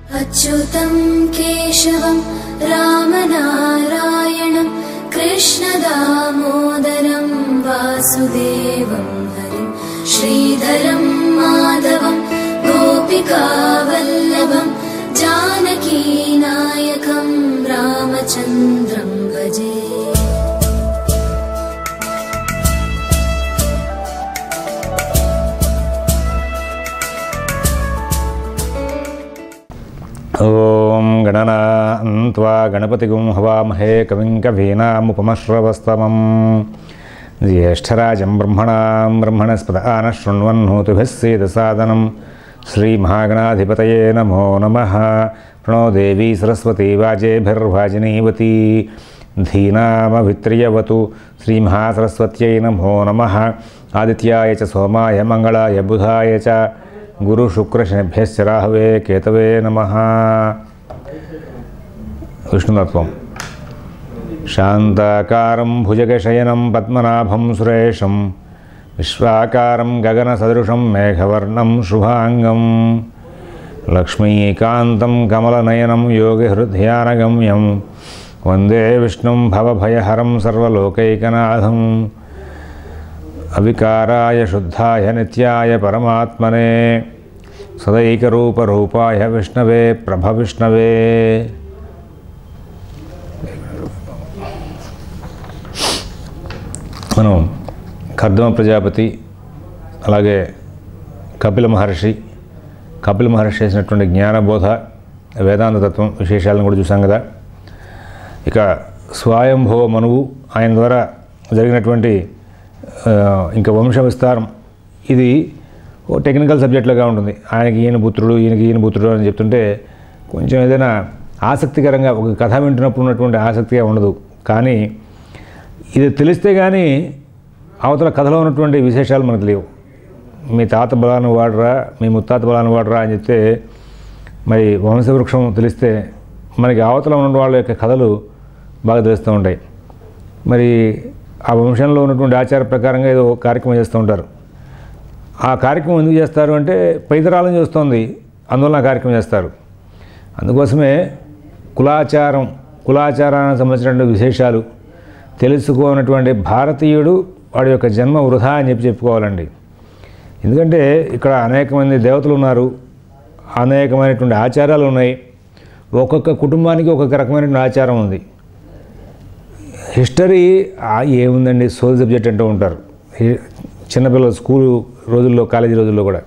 अच्युतं केशवं रामनारायणं कृष्णदामोदरं वासुदेवं हरिं श्रीधरं माधवं गोपिकावल्लभं जानकीनायकं रामचन्द्रं भजे ఓం గణనాన్వా గణపతిగుం హవామహే కవిం కవీనాముపమశ్రవస్తమం జ్యేష్ఠరాజం బ్రహ్మణాం బ్రహ్మణస్పద ఆన శృణ్వన్నోతుభిः సేదసాదనం శ్రీమహాగణాధిపతయే నమో నమః ప్రణో దేవీ సరస్వతీ వాజేభిర్వాజినీవతీ ధీనామభిత్రియవతు శ్రీమహాసరస్వత్యై నమో నమః ఆదిత్యాయ చ సోమాయ మంగళాయ బుధాయ చ గురు శుక్ర శనిభ్యశ్చ రాహవే కేతవే నమ విష్ణుతత్వం శాంతాకారం భుజగశయనం పద్మనాభం సురేషం విశ్వాకారం గగనసదృశం మేఘవర్ణం శుభాంగం లక్ష్మీకాంతం కమలనయనం యోగిహృదయానగమ్యం వందే విష్ణుం భవభయహరం సర్వలోకైకనాథం అవికారాయ శుద్ధాయ నిత్యాయ పరమాత్మనే సదైకరూపరూపాయ విష్ణవే ప్రభ విష్ణవే మనం కర్దమ ప్రజాపతి అలాగే కపిల మహర్షి కపిల మహర్షి చేసినటువంటి జ్ఞానబోధ వేదాంత తత్వం విశేషాలను కూడా చూసాం కదా ఇక స్వయంభవ మనువు ఆయన ద్వారా జరిగినటువంటి ఆ, ఇంకా వంశ విస్తారం ఇది ఓ టెక్నికల్ సబ్జెక్టులుగా ఉంటుంది ఆయనకి ఈయన పుత్రుడు ఈయనకి ఈయన పుత్రుడు అని చెప్తుంటే కొంచెం ఏదైనా ఆసక్తికరంగా ఒక కథ వింటున్నప్పుడు ఉన్నటువంటి ఆసక్తిగా ఉండదు కానీ ఇది తెలిస్తే కానీ అవతల కథలో ఉన్నటువంటి విశేషాలు మనకు లేవు మీ తాత బలాన్ని వాడరా మీ ముత్తాత బలాన్ని వాడరా అని చెప్తే మరి వంశవృక్షం తెలిస్తే మనకి అవతల ఉన్న వాళ్ళ యొక్క కథలు బాగా తెలుస్తూ ఉంటాయి మరి ఆ వంశంలో ఉన్నటువంటి ఆచార ప్రకారంగా ఏదో ఒక కార్యక్రమం చేస్తూ ఉంటారు ఆ కార్యక్రమం ఎందుకు చేస్తారు అంటే పైతరాలను చూస్తోంది అందువల్ల ఆ కార్యక్రమం చేస్తారు అందుకోసమే కులాచారం కులాచారానికి సంబంధించినటువంటి విశేషాలు తెలుసుకోనటువంటి భారతీయుడు వాడి యొక్క జన్మ వృధా అని చెప్పి చెప్పుకోవాలండి ఎందుకంటే ఇక్కడ అనేక మంది దేవతలు ఉన్నారు అనేకమైనటువంటి ఆచారాలు ఉన్నాయి ఒక్కొక్క కుటుంబానికి ఒక్కొక్క రకమైనటువంటి ఆచారం ఉంది హిస్టరీ ఆ, ఏముందండి సోల్ సబ్జెక్ట్ అంటూ ఉంటారు హి- చిన్నపిల్లలు స్కూల్ రోజుల్లో కాలేజీ రోజుల్లో కూడా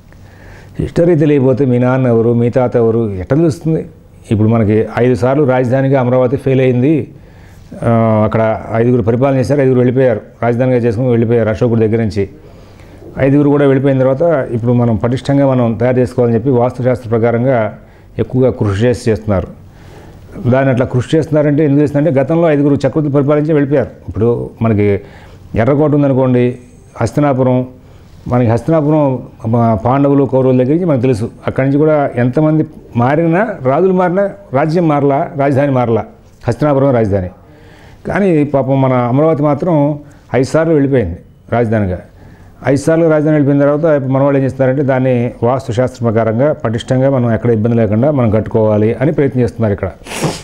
హిస్టరీ తెలియకపోతే మీ నాన్న ఎవరు మీ తాత ఎవరు ఎట్లా తెలుస్తుంది ఇప్పుడు మనకి ఐదు సార్లు రాజధానిగా అమరావతి ఫెయిల్ అయింది ఆ, అక్కడ ఐదుగురు పరిపాలన చేశారు ఐదుగురు వెళ్ళిపోయారు రాజధానిగా చేసుకుని వెళ్ళిపోయారు అశోకుడి దగ్గర నుంచి ఐదుగురు కూడా వెళ్ళిపోయిన తర్వాత ఇప్పుడు మనం పటిష్టంగా మనం తయారు చేసుకోవాలని చెప్పి వాస్తుశాస్త్ర ప్రకారంగా ఎక్కువగా కృషి చేసి చేస్తున్నారు దాన్ని అట్లా కృషి చేస్తున్నారంటే ఎందుకు చేస్తున్నారంటే గతంలో ఐదుగురు చక్రవర్తులు పరిపాలించి వెళ్ళిపోయారు ఇప్పుడు మనకి ఎర్రకోట ఉందనుకోండి హస్తినాపురం మనకి హస్తినాపురం మా- పాండవులు కౌరవుల దగ్గర నుంచి మనకు తెలుసు అక్కడి నుంచి కూడా ఎంతమంది మారినా రాజులు మారినా రాజ్యం మారలా రాజధాని మారలా హస్తినాపురం రాజధాని కానీ పాపం మన అమరావతి మాత్రం ఐదు సార్లు వెళ్ళిపోయింది రాజధానిగా ఐదు సార్లు రాజధాని వెళ్ళిపోయిన తర్వాత ఇప్పుడు మన వాళ్ళు ఏం చేస్తున్నారంటే దాన్ని వాస్తు శాస్త్ర ప్రకారంగా పటిష్టంగా మనం ఎక్కడ ఇబ్బంది లేకుండా మనం కట్టుకోవాలి అని ప్రయత్నం చేస్తున్నారు ఇక్కడ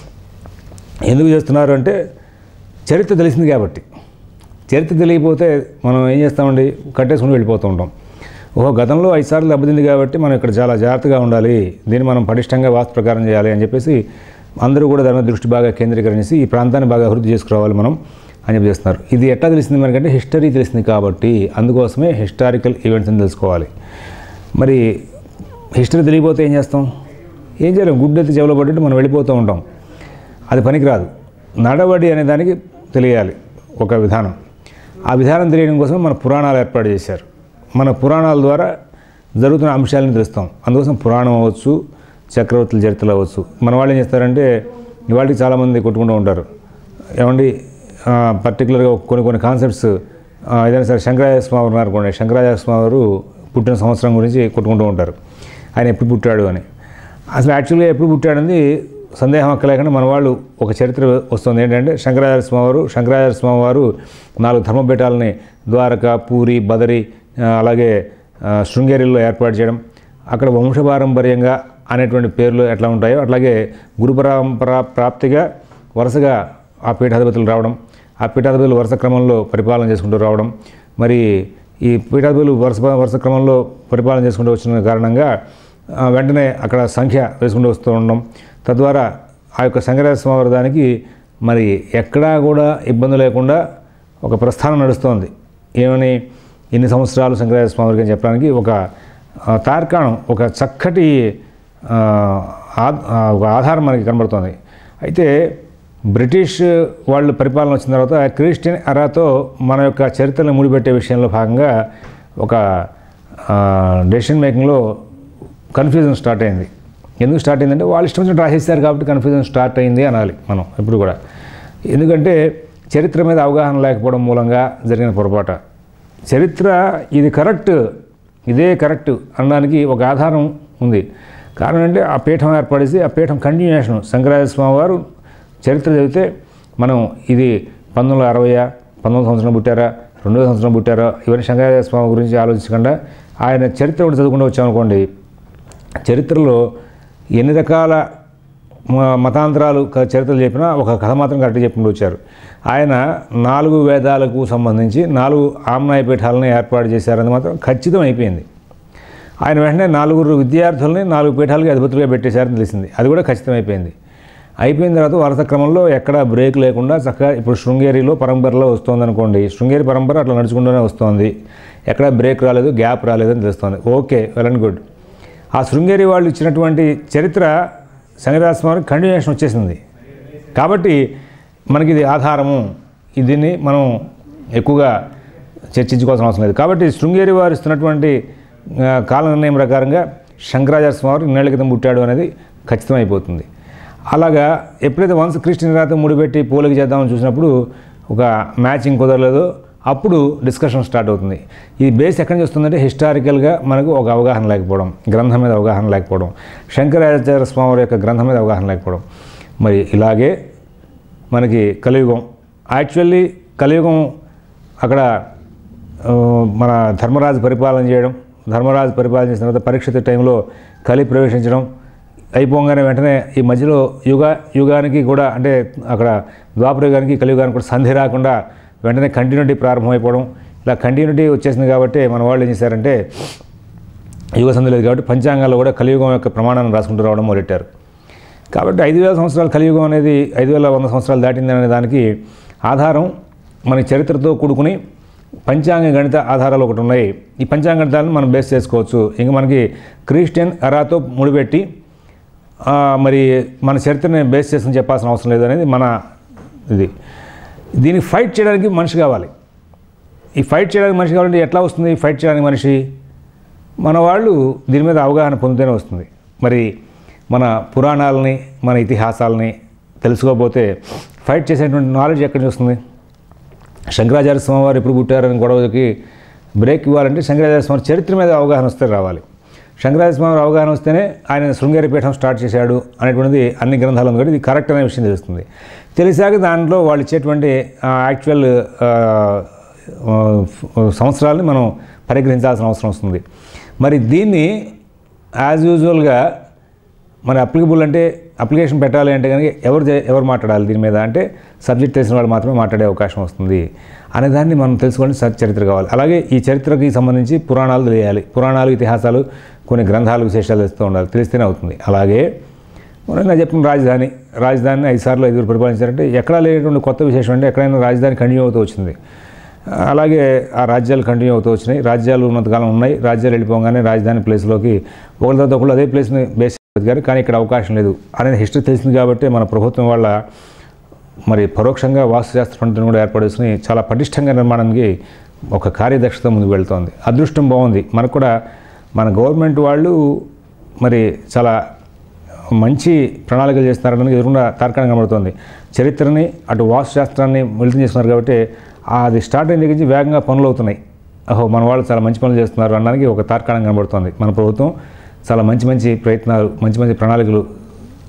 ఎందుకు చేస్తున్నారు అంటే చరిత్ర తెలిసింది కాబట్టి చరిత్ర తెలియకపోతే మనం ఏం చేస్తామండి కట్టేసుకుని వెళ్ళిపోతూ ఉంటాం ఓహో గతంలో ఐదు సార్లు దెబ్బతింది కాబట్టి మనం ఇక్కడ చాలా జాగ్రత్తగా ఉండాలి దీన్ని మనం పటిష్టంగా వాస్తు ప్రకారం చేయాలి అని చెప్పేసి అందరూ కూడా దాని మీద దృష్టి బాగా కేంద్రీకరించి ఈ ప్రాంతాన్ని బాగా అభివృద్ధి చేసుకురావాలి మనం అని చెప్పి చేస్తున్నారు ఇది ఎట్లా తెలిసింది మనకంటే హిస్టరీ తెలిసింది కాబట్టి అందుకోసమే హిస్టారికల్ ఈవెంట్స్ అని తెలుసుకోవాలి మరి హిస్టరీ తెలియకపోతే ఏం చేస్తాం ఏం చేయలేం గుడ్డు ఎత్తి చెవులో పడ్డట్టు మనం వెళ్ళిపోతూ ఉంటాం అది పనికిరాదు నడవడి అనే దానికి తెలియాలి ఒక విధానం ఆ విధానం తెలియడం కోసం మన పురాణాలు ఏర్పాటు చేశారు మన పురాణాల ద్వారా జరుగుతున్న అంశాలను తెలుస్తాం అందుకోసం పురాణం అవ్వచ్చు చక్రవర్తుల చరిత్రలు అవ్వచ్చు మన వాళ్ళు ఏం చేస్తారంటే ఇవాళకి చాలామంది కొట్టుకుంటూ ఉంటారు ఏమండి పర్టికులర్గా కొన్ని కొన్ని కాన్సెప్ట్స్ ఏదైనా సరే శంకరాచార్య స్వామి ఉన్నారు అనుకోండి శంకరాచార్య స్వామి వారు పుట్టిన సంవత్సరం గురించి కొట్టుకుంటూ ఉంటారు ఆయన ఎప్పుడు పుట్టాడు అని అసలు యాక్చువల్గా ఎప్పుడు పుట్టాడని సందేహం అక్కలేకుండా మన వాళ్ళు ఒక చరిత్ర వస్తుంది ఏంటంటే శంకరాచార్య స్వామి వారు శంకరాచార్య స్వామి వారు నాలుగు ధర్మపీఠాలని ద్వారక పూరి బదరి ఆ, అలాగే ఆ, శృంగేరిలో ఏర్పాటు చేయడం అక్కడ వంశపారంపర్యంగా అనేటువంటి పేర్లు ఎట్లా ఉంటాయో అట్లాగే గురు పరంపర ప్రాప్తిగా వరుసగా ఆ పీఠాధిపతులు రావడం ఆ పీఠాధిపతులు వరుస క్రమంలో పరిపాలన చేసుకుంటూ రావడం మరి ఈ పీఠాధిపతులు వరుస వరుస క్రమంలో పరిపాలన చేసుకుంటూ వచ్చిన కారణంగా ఆ, వెంటనే అక్కడ సంఖ్య వేసుకుంటూ వస్తూ ఉండడం తద్వారా ఆ యొక్క శంకరాచార్య స్వామి దానికి మరి ఎక్కడా కూడా ఇబ్బంది లేకుండా ఒక ప్రస్థానం నడుస్తోంది ఏమని ఇన్ని సంవత్సరాలు శంకరాచార్య స్వామి వారికి అని చెప్పడానికి ఒక ఆ, తార్కాణం ఒక చక్కటి ఆ, ఆ- ఆ, ఒక ఆధారం మనకి కనబడుతోంది అయితే బ్రిటిష్ వాళ్ళు పరిపాలన వచ్చిన తర్వాత క్రిస్టియన్ ఎరాతో మన యొక్క చరిత్రను ముడిపెట్టే విషయంలో భాగంగా ఒక డెసిషన్ మేకింగ్లో కన్ఫ్యూజన్ స్టార్ట్ అయింది ఎందుకు స్టార్ట్ అయిందంటే వాళ్ళు ఇష్టం వచ్చినట్టు రాసేస్తారు కాబట్టి కన్ఫ్యూజన్ స్టార్ట్ అయింది అనాలి మనం ఎప్పుడు కూడా ఎందుకంటే చరిత్ర మీద అవగాహన లేకపోవడం మూలంగా జరిగిన పొరపాటు చరిత్ర ఇది కరెక్ట్ ఇదే కరెక్ట్ అనడానికి ఒక ఆధారం ఉంది కారణం అంటే ఆ పీఠం ఏర్పడేసి ఆ పీఠం కంటిన్యూషన్ శంకరాచార్య స్వామి వారు చరిత్ర చదివితే మనం ఇది పంతొమ్మిది వందల అరవయా పంతొమ్మిది సంవత్సరం పుట్టారా రెండో సంవత్సరం పుట్టారా ఇవన్నీ శంకరాచార్య స్వామి గురించి ఆలోచించకుండా ఆయన చరిత్ర ఒకటి చదువుకుంటూ వచ్చామనుకోండి చరిత్రలో ఎన్ని రకాల మ- మతాంతరాలు క- చరిత్రలు చెప్పినా ఒక కథ మాత్రం కరెక్ట్గా చెప్పుకుంటూ వచ్చారు ఆయన నాలుగు వేదాలకు సంబంధించి నాలుగు ఆమ్నాయ పీఠాలను ఏర్పాటు చేశారని మాత్రం ఖచ్చితం అయిపోయింది ఆయన వెంటనే నలుగురు విద్యార్థుల్ని నాలుగు పీఠాలకి అధిపతులుగా పెట్టేశారని తెలిసింది అది కూడా ఖచ్చితం అయిపోయింది అయిపోయిన తర్వాత వరుస క్రమంలో ఎక్కడ బ్రేక్ లేకుండా చక్కగా ఇప్పుడు శృంగేరిలో పరంపరలో వస్తుంది అనుకోండి శృంగేరి పరంపర అట్లా నడుచుకుంటూనే వస్తుంది ఎక్కడ బ్రేక్ రాలేదు గ్యాప్ రాలేదని తెలుస్తుంది ఓకే వెల్ అండ్ గుడ్ ఆ శృంగేరి వాళ్ళు ఇచ్చినటువంటి చరిత్ర శంకరాస్వామికి కంటిన్యూషన్ వచ్చేసింది కాబట్టి మనకి ఇది ఆధారము దీన్ని మనం ఎక్కువగా చర్చించుకోవాల్సిన అవసరం లేదు కాబట్టి శృంగేరి వారు ఇస్తున్నటువంటి ఆ, కాల నిర్ణయం ప్రకారంగా శంకరాచార్య స్వామి వారు ఇన్నేళ్ల క్రితం పుట్టాడు అనేది ఖచ్చితమైపోతుంది అలాగా ఎప్పుడైతే వన్స్ క్రిస్టియన్ రాత ముడిపెట్టి పోలిక చేద్దామని చూసినప్పుడు ఒక మ్యాచింగ్ కుదరలేదు అప్పుడు డిస్కషన్ స్టార్ట్ అవుతుంది ఈ బేస్ ఎక్కడి నుంచి వస్తుందంటే హిస్టారికల్గా మనకు ఒక అవగాహన లేకపోవడం గ్రంథం మీద అవగాహన లేకపోవడం శంకరాచార్య స్వామి వారి యొక్క గ్రంథం మీద అవగాహన లేకపోవడం మరి ఇలాగే మనకి కలియుగం యాక్చువల్లీ కలియుగం అక్కడ ఆ, మన ధర్మరాజు పరిపాలన చేయడం ధర్మరాజు పరిపాలన చేసిన తర్వాత పరీక్షిత టైంలో కలి ప్రవేశించడం అయిపోగానే వెంటనే ఈ మధ్యలో యుగ యుగానికి కూడా అంటే అక్కడ ద్వాపర యుగానికి కలియుగానికి కూడా సంధి రాకుండా వెంటనే కంటిన్యూటీ ప్రారంభమైపోవడం ఇలా కంటిన్యూటీ వచ్చేసింది కాబట్టి మన వాళ్ళు ఏం చేశారంటే యుగ సంధి లేదు కాబట్టి పంచాంగాల్లో కూడా కలియుగం యొక్క ప్రమాణాన్ని రాసుకుంటూ రావడం మొదలెట్టారు కాబట్టి ఐదు వేల సంవత్సరాల కలియుగం అనేది ఐదు వేల వంద సంవత్సరాలు దాటింది అనే దానికి ఆధారం మన చరిత్రతో కూడుకుని పంచాంగ గణిత ఆధారాలు ఒకటి ఉన్నాయి ఈ పంచాంగ గణితాలను మనం బేస్ చేసుకోవచ్చు ఇంకా మనకి క్రిస్టియన్ ఎరాతో ముడిపెట్టి ఆ, మరి మన చరిత్రని బేస్ చేసుకుని చెప్పాల్సిన అవసరం లేదు అనేది మన ఇది దీనికి ఫైట్ చేయడానికి మనిషి కావాలి ఈ ఫైట్ చేయడానికి మనిషి కావాలంటే ఎట్లా వస్తుంది ఫైట్ చేయడానికి మనిషి మన వాళ్ళు దీని మీద అవగాహన పొందితేనే వస్తుంది మరి మన పురాణాలని మన ఇతిహాసాలని తెలుసుకోకపోతే ఫైట్ చేసేటువంటి నాలెడ్జ్ ఎక్కడి నుంచి వస్తుంది శంకరాచార్య స్వామి వారు ఎప్పుడు పుట్టారని గొడవకి బ్రేక్ ఇవ్వాలంటే శంకరాచార్య స్వామి చరిత్ర మీద అవగాహన వస్తే రావాలి శంకరాచార్య స్వామి వారి అవగాహన వస్తేనే ఆయన శృంగేరి పీఠం స్టార్ట్ చేశాడు అనేటువంటిది అన్ని గ్రంథాలు ఉంది కాబట్టి ఇది కరెక్ట్ అనే విషయం తెలుస్తుంది తెలిసాక దాంట్లో వాళ్ళు ఇచ్చేటువంటి యాక్చువల్ సంవత్సరాలని మనం పరిగ్రహించాల్సిన అవసరం వస్తుంది మరి దీన్ని యాజ్ యూజువల్గా మరి అప్లికబుల్ అంటే అప్లికేషన్ పెట్టాలి అంటే కనుక ఎవరు చే- ఎవరు మాట్లాడాలి దీని మీద అంటే సబ్జెక్ట్ తెలిసిన వాళ్ళు మాత్రమే మాట్లాడే అవకాశం వస్తుంది అనే దాన్ని మనం తెలుసుకోండి స- చరిత్ర కావాలి అలాగే ఈ చరిత్రకి సంబంధించి పురాణాలు తెలియాలి పురాణాలు ఇతిహాసాలు కొన్ని గ్రంథాలు విశేషాలు తెలుస్తూ ఉండాలి తెలిస్తేనే అవుతుంది అలాగే మనం నేను చెప్పిన రాజధాని రాజధానిని ఐదు సార్లు ఐదుగురు పరిపాలించారంటే ఎక్కడా లేనటువంటి కొత్త విశేషం అంటే ఎక్కడైనా రాజధాని కంటిన్యూ అవుతూ వచ్చింది అలాగే ఆ రాజ్యాలు కంటిన్యూ అవుతూ వచ్చినాయి రాజ్యాలు ఉన్నంతకాలం ఉన్నాయి రాజ్యాలు వెళ్ళిపోగానే రాజధాని ప్లేస్లోకి ఒకరి తర్వాత ఒకళ్ళు అదే ప్లేస్ని బేస్ బతికారు కానీ ఇక్కడ అవకాశం లేదు అనేది హిస్టరీ తెలిసింది కాబట్టి మన ప్రభుత్వం వాళ్ళ మరి పరోక్షంగా వాస్తుశాస్త్ర పండితులను కూడా ఏర్పాటు చేసుకుని చాలా పటిష్టంగా నిర్మాణానికి ఒక కార్యదక్షత ముందుకు వెళ్తోంది అదృష్టం బాగుంది మనకు కూడా మన గవర్నమెంట్ వాళ్ళు మరి చాలా మంచి ప్రణాళికలు చేస్తున్నారని ఎదురుకుండా తార్కాణం కనబడుతోంది చరిత్రని అటు వాస్తుశాస్త్రాన్ని మిళితం చేస్తున్నారు కాబట్టి అది స్టార్ట్ అయిన దగ్గర నుంచి వేగంగా పనులు అవుతున్నాయి ఓహో మన వాళ్ళు చాలా మంచి పనులు చేస్తున్నారు అనడానికి ఒక తార్కాణం కనబడుతోంది మన ప్రభుత్వం చాలా మంచి మంచి ప్రయత్నాలు మంచి మంచి ప్రణాళికలు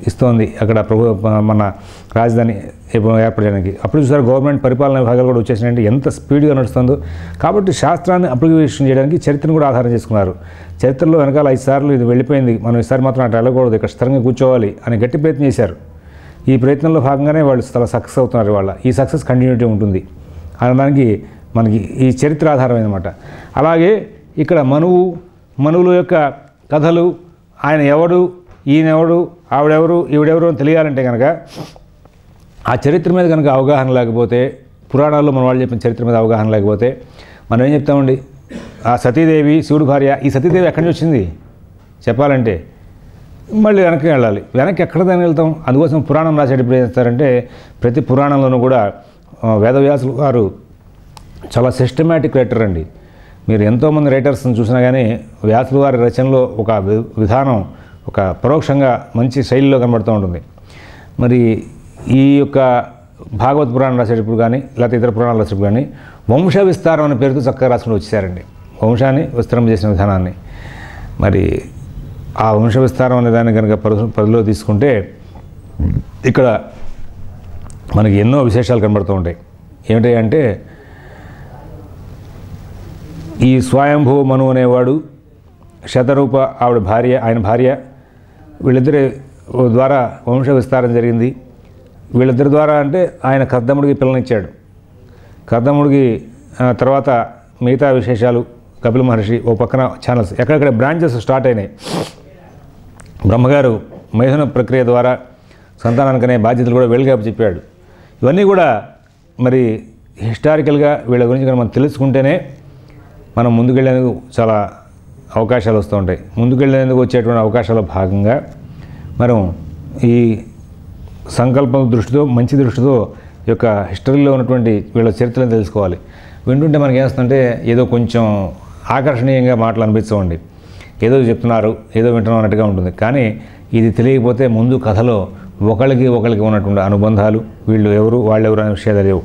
ఇస్తోంది అక్కడ ప్రభు మన రాజధాని ఏర్ప- ఏర్పడడానికి అప్పుడు చూసారు గవర్నమెంట్ పరిపాలన విభాగాలు కూడా వచ్చేసినాయంటే ఎంత స్పీడ్గా నడుస్తుందో కాబట్టి శాస్త్రాన్ని అప్లికేషన్ చేయడానికి చరిత్రను కూడా ఆధారం చేసుకున్నారు చరిత్రలో వెనకాల ఐదు సార్లు ఇది వెళ్ళిపోయింది మనం ఈసారి మాత్రం అట్లా వెళ్ళకూడదు ఇక్కడ స్థిరంగా కూర్చోవాలి అని గట్టి ప్రయత్నం చేశారు ఈ ప్రయత్నంలో భాగంగానే వాళ్ళు చాలా సక్సెస్ అవుతున్నారు వాళ్ళ ఈ సక్సెస్ కంటిన్యూటీ ఉంటుంది అనడానికి మనకి ఈ చరిత్ర ఆధారమైనమాట అలాగే ఇక్కడ మనువు మనువుల యొక్క కథలు ఆయన ఎవడు ఈయనెవడు ఆవిడెవరు ఈవిడెవరు అని తెలియాలంటే కనుక ఆ చరిత్ర మీద కనుక అవగాహన లేకపోతే పురాణాల్లో మన వాళ్ళు చెప్పిన చరిత్ర మీద అవగాహన లేకపోతే మనం ఏం చెప్తామండి ఆ సతీదేవి శివుడు భార్య ఈ సతీదేవి ఎక్కడి నుంచి వచ్చింది చెప్పాలంటే మళ్ళీ వెనక్కి వెళ్ళాలి వెనక్కి ఎక్కడ దాన్ని వెళ్తాం అందుకోసం పురాణం రాసేటప్పుడు ఏం చేస్తారంటే ప్రతి పురాణంలోనూ కూడా ఆ, వేదవ్యాసులు వారు చాలా సిస్టమేటిక్ రైటర్ అండి మీరు ఎంతోమంది రైటర్స్ని చూసినా కానీ వ్యాసుల వారి రచనలో ఒక వి- విధానం ఒక పరోక్షంగా మంచి శైలిలో కనబడుతూ ఉంటుంది మరి ఈ యొక్క భాగవత పురాణం రాసేటప్పుడు కానీ లేకపోతే ఇతర పురాణాలు రాసేటప్పుడు కానీ వంశ విస్తారం అనే పేరుతో చక్కగా రాసుకుని వచ్చేసారండి వంశాన్ని విస్తరం చేసిన విధానాన్ని మరి ఆ వంశ విస్తారం అనే దాన్ని కనుక పరి పరిధిలో తీసుకుంటే ఇక్కడ మనకి ఎన్నో విశేషాలు కనబడుతూ ఉంటాయి ఏమిటి అంటే ఈ స్వయంభూ మను అనేవాడు శతరూప ఆవిడ భార్య ఆయన భార్య వీళ్ళిద్దరి ద్వారా వంశ విస్తారం జరిగింది వీళ్ళిద్దరి ద్వారా అంటే ఆయన కర్దముడికి పిల్లనిచ్చాడు కర్దముడికి ఆ, తర్వాత మిగతా విశేషాలు కపిల మహర్షి ఓ పక్కన ఛానల్స్ ఎక్కడెక్కడ బ్రాంచెస్ స్టార్ట్ అయినాయి బ్రహ్మగారు మైథున ప్రక్రియ ద్వారా సంతానానికి అనే బాధ్యతలు కూడా వెలుగా చెప్పాడు ఇవన్నీ కూడా మరి హిస్టారికల్గా వీళ్ళ గురించి కనుక మనం తెలుసుకుంటేనే మనం ముందుకెళ్ళేందుకు చాలా అవకాశాలు వస్తూ ఉంటాయి ముందుకెళ్ళేందుకు వచ్చేటువంటి అవకాశాల భాగంగా మనం ఈ సంకల్పం దృష్టితో మంచి దృష్టితో ఈ యొక్క హిస్టరీలో ఉన్నటువంటి వీళ్ళ చరిత్రను తెలుసుకోవాలి వింటుంటే మనకి ఏమొస్తుందంటే ఏదో కొంచెం ఆకర్షణీయంగా మాటలు అనిపిస్తామండి ఏదో చెప్తున్నారు ఏదో వింటున్నాం అన్నట్టుగా ఉంటుంది కానీ ఇది తెలియకపోతే ముందు కథలో ఒకరికి ఒకరికి ఉన్నటువంటి అనుబంధాలు వీళ్ళు ఎవరు వాళ్ళెవరు అనే విషయాలు లేవు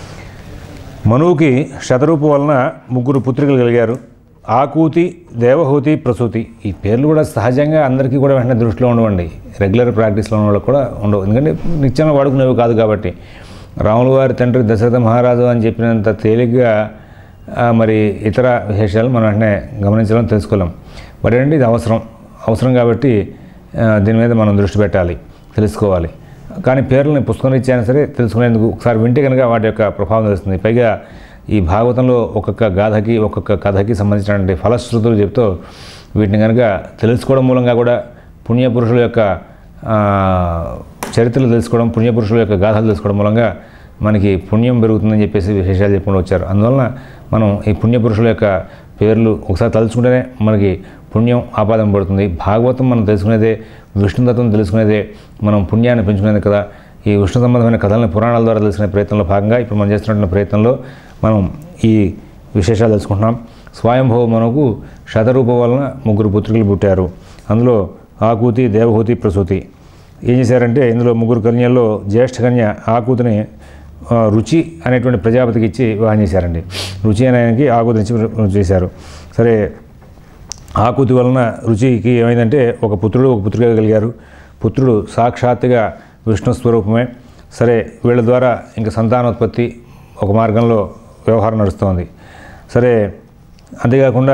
మనువుకి శతరూపు వలన ముగ్గురు పుత్రికలు కలిగారు ఆకూతి దేవహూతి ప్రసూతి ఈ పేర్లు కూడా సహజంగా అందరికీ కూడా వెంటనే దృష్టిలో ఉండవండి రెగ్యులర్ ప్రాక్టీస్లో ఉన్న వాళ్ళకి కూడా ఉండవు ఎందుకంటే నిత్యంగా వాడుకునేవి కాదు కాబట్టి రాముల వారి తండ్రి దశరథ మహారాజు అని చెప్పినంత తేలిగ్గా ఆ, మరి ఇతర విశేషాలు మనం వెంటనే గమనించడం తెలుసుకోలేం బట్ ఏంటంటే ఇది అవసరం అవసరం కాబట్టి ఆ, దీని మీద మనం దృష్టి పెట్టాలి తెలుసుకోవాలి కానీ పేర్లని పుస్తకం ఇచ్చాను సరే తెలుసుకునేందుకు ఒకసారి వింటే కనుక వాటి యొక్క ప్రభావం తెలుస్తుంది పైగా ఈ భాగవతంలో ఒక్కొక్క గాథకి ఒక్కొక్క కథకి సంబంధించినటువంటి ఫలశ్రుతులు చెప్తూ వీటిని కనుక తెలుసుకోవడం మూలంగా కూడా పుణ్యపురుషుల యొక్క ఆ, చరిత్రలు తెలుసుకోవడం పుణ్యపురుషుల యొక్క గాథలు తెలుసుకోవడం మూలంగా మనకి పుణ్యం పెరుగుతుందని చెప్పేసి విశేషాలు చెప్పుకుంటూ వచ్చారు అందువలన మనం ఈ పుణ్యపురుషుల యొక్క పేర్లు ఒకసారి తలుచుకుంటేనే మనకి పుణ్యం ఆపాదన పడుతుంది భాగవతం మనం తెలుసుకునేదే విష్ణుతత్వం తెలుసుకునేదే మనం పుణ్యాన్ని పెంచుకునేది కదా ఈ విష్ణు సంబంధమైన కథలను పురాణాల ద్వారా తెలుసుకునే ప్రయత్నంలో భాగంగా ఇప్పుడు మనం చేస్తున్న ప్రయత్నంలో మనం ఈ విశేషాలు తెలుసుకుంటున్నాం స్వయంభవ మనకు శతరూప వలన ముగ్గురు పుత్రికలు పుట్టారు అందులో ఆకూతి దేవహూతి ప్రసూతి ఏం చేశారంటే ఇందులో ముగ్గురు కన్యల్లో జ్యేష్ఠ కన్య ఆకూతిని ఆ, రుచి అనేటువంటి ప్రజాపతికి ఇచ్చి వివాహం చేశారండి రుచి అనే ఆయనకి ఆకూతిని ఇచ్చి చేశారు సరే ఆకూతి వలన రుచికి ఏమైందంటే ఒక పుత్రుడు ఒక పుత్రిక కలిగారు పుత్రుడు సాక్షాత్తుగా విష్ణు స్వరూపమే సరే వీళ్ళ ద్వారా ఇంకా సంతానోత్పత్తి ఒక మార్గంలో వ్యవహారం నడుస్తోంది సరే అంతేకాకుండా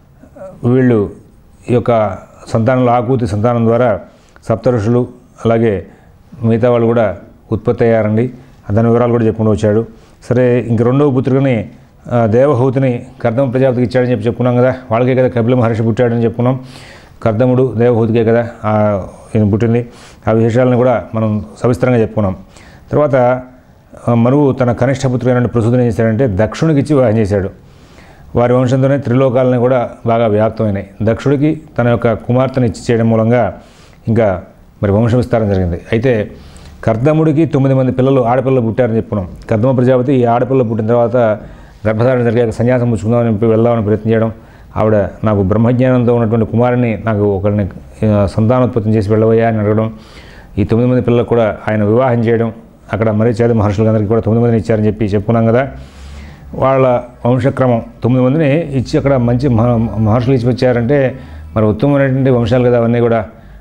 వీళ్ళు ఈ యొక్క సంతానంలో ఆకూతి సంతానం ద్వారా సప్త ఋషులు అలాగే మిగతా వాళ్ళు కూడా ఉత్పత్తి అయ్యారండి దాని వివరాలు కూడా చెప్పుకుంటూ వచ్చాడు సరే ఇంక రెండవ పుత్రికని ఆ, దేవహూతిని కర్దమ ప్రజాపతికి ఇచ్చాడని చెప్పి చెప్పుకున్నాం కదా వాళ్ళకే కదా కపిల మహర్షి పుట్టాడని చెప్పుకున్నాం కర్దముడు దేవహూతికే కదా ఆ, ఈయన పుట్టింది ఆ విశేషాలను కూడా మనం సవిస్తరంగా చెప్పుకున్నాం తర్వాత ఆ, మరువు తన కనిష్ట పుత్రుడైన ప్రసూతిని ఏం చేశాడంటే దక్షునికి ఇచ్చి వివాహం చేశాడు వారి వంశంతోనే త్రిలోకాలని కూడా బాగా వ్యాప్తమైనాయి దక్షుడికి తన యొక్క కుమార్తెను ఇచ్చి చేయడం మూలంగా ఇంకా మరి వంశ విస్తారం జరిగింది అయితే కర్దముడికి తొమ్మిది మంది పిల్లలు ఆడపిల్లలు పుట్టారని చెప్పుకున్నాం కర్దమ ప్రజాపతి ఈ ఆడపిల్లలు పుట్టిన తర్వాత గర్భధారణ జరిగాక సన్యాసం పుచ్చుకుందామని చెప్పి వెళ్దామని ప్రయత్నం చేయడం ఆవిడ నాకు బ్రహ్మజ్ఞానంతో ఉన్నటువంటి కుమారుని నాకు ఒకరిని ఆ, సంతానోత్పత్తి చేసి వెళ్ళవయ్యా అని అడగడం ఈ తొమ్మిది మంది పిల్లలకు కూడా ఆయన వివాహం చేయడం అక్కడ మరీ చేద మహర్షులందరికీ కూడా తొమ్మిది మందిని ఇచ్చారని చెప్పి చెప్పుకున్నాం కదా వాళ్ళ వంశక్రమం తొమ్మిది మందిని ఇచ్చి అక్కడ మంచి మహ- మహర్షులు ఇచ్చి వచ్చారంటే మరి ఉత్తమమైనటువంటి వంశాలు కదా అవన్నీ కూడా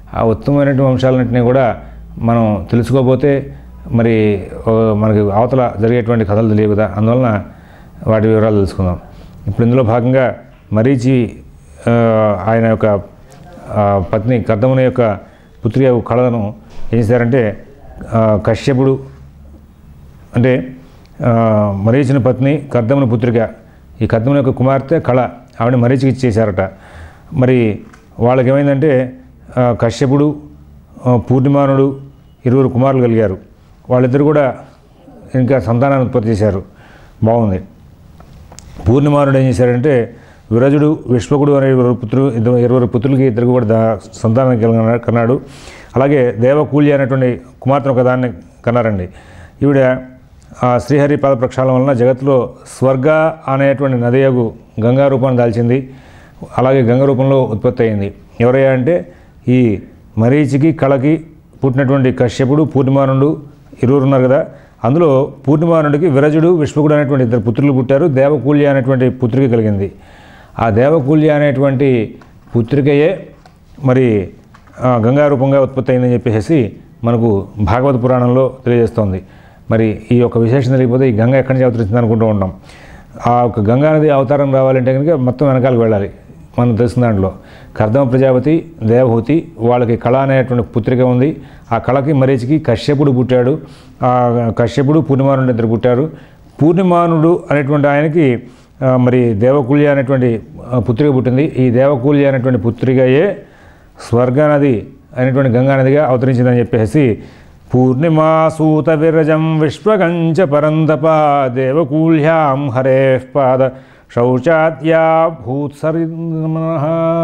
ఆ ఉత్తమమైనటువంటి అంశాలన్నింటినీ కూడా మనం తెలుసుకోకపోతే మరి ఓ, మనకి అవతల జరిగేటువంటి కథలు తెలియవు కదా అందువలన వాటి వివరాలు తెలుసుకుందాం ఇప్పుడు ఇందులో భాగంగా మరీచి ఆ, ఆయన యొక్క ఆ, పత్ని కర్దముని యొక్క పుత్రి కళను ఏం చేశారంటే ఆ, కశ్యపుడు అంటే ఆ, మరీచిన పత్ని కర్దముని పుత్రిక ఈ కర్దముని యొక్క కుమార్తె కళ ఆవిడ మరీచికి ఇచ్చేశారట మరి వాళ్ళకి ఏమైందంటే ఆ, కశ్యపుడు ఆ, పూర్ణిమానుడు ఇరువురు కుమారులు కలిగారు వాళ్ళిద్దరు కూడా ఇంకా సంతానాన్ని ఉత్పత్తి చేశారు బాగుంది పూర్ణిమానుడు ఏం చేశాడంటే విరజుడు విశ్వకుడు అనే ఇరువురు పుత్రులు ఇద్దరు ఇరువురు పుత్రులకి ఇద్దరు కూడా దా సంతానం కలిగిన కన్నాడు అలాగే దేవకూల్య అనేటువంటి కుమార్తెను ఒక దాన్ని కన్నారండి ఈవిడ ఆ శ్రీహరి పాద ప్రక్షాళన వలన జగత్తులో స్వర్గ అనేటువంటి నదియగు గంగా రూపాన్ని దాల్చింది అలాగే గంగ రూపంలో ఉత్పత్తి అయింది ఎవరయ్యా అంటే ఈ మరీచికి కళకి పుట్టినటువంటి కశ్యపుడు పూర్ణిమానుడు ఇరువురు ఉన్నారు కదా అందులో పూర్ణిమానుడికి విరజుడు విశ్వకుడు అనేటువంటి ఇద్దరు పుత్రులు పుట్టారు దేవకూల్య అనేటువంటి పుత్రిక కలిగింది ఆ దేవకూల్య అనేటువంటి పుత్రికయే మరి ఆ, గంగా రూపంగా ఉత్పత్తి అయిందని చెప్పేసి మనకు భాగవత పురాణంలో తెలియజేస్తోంది మరి ఈ యొక్క విశేషం తెలియకపోతే ఈ గంగ ఎక్కడి నుంచి అవతరిస్తుంది అనుకుంటూ ఉంటాం ఆ యొక్క గంగా నది అవతారం రావాలంటే కనుక మొత్తం వెనకాలకు వెళ్ళాలి మనం తెలిసిన దాంట్లో కర్దమ ప్రజాపతి దేవహూతి వాళ్ళకి కళ అనేటువంటి పుత్రిక ఉంది ఆ కళకి మరీచికి కశ్యపుడు పుట్టాడు ఆ కశ్యపుడు పూర్ణిమానుడు ఇద్దరు పుట్టారు పూర్ణిమానుడు అనేటువంటి ఆయనకి ఆ, మరి దేవకూల్య అనేటువంటి ఆ, పుత్రిక పుట్టింది ఈ దేవకూల్య అనేటువంటి పుత్రికయే స్వర్గనది అనేటువంటి గంగానదిగా అవతరించిందని చెప్పేసి పూర్ణిమాసూత విరజం విశ్వగంచ పరంతప దేవకూల్యాం హరే పాద శౌచాద్యా భూత్సరిమన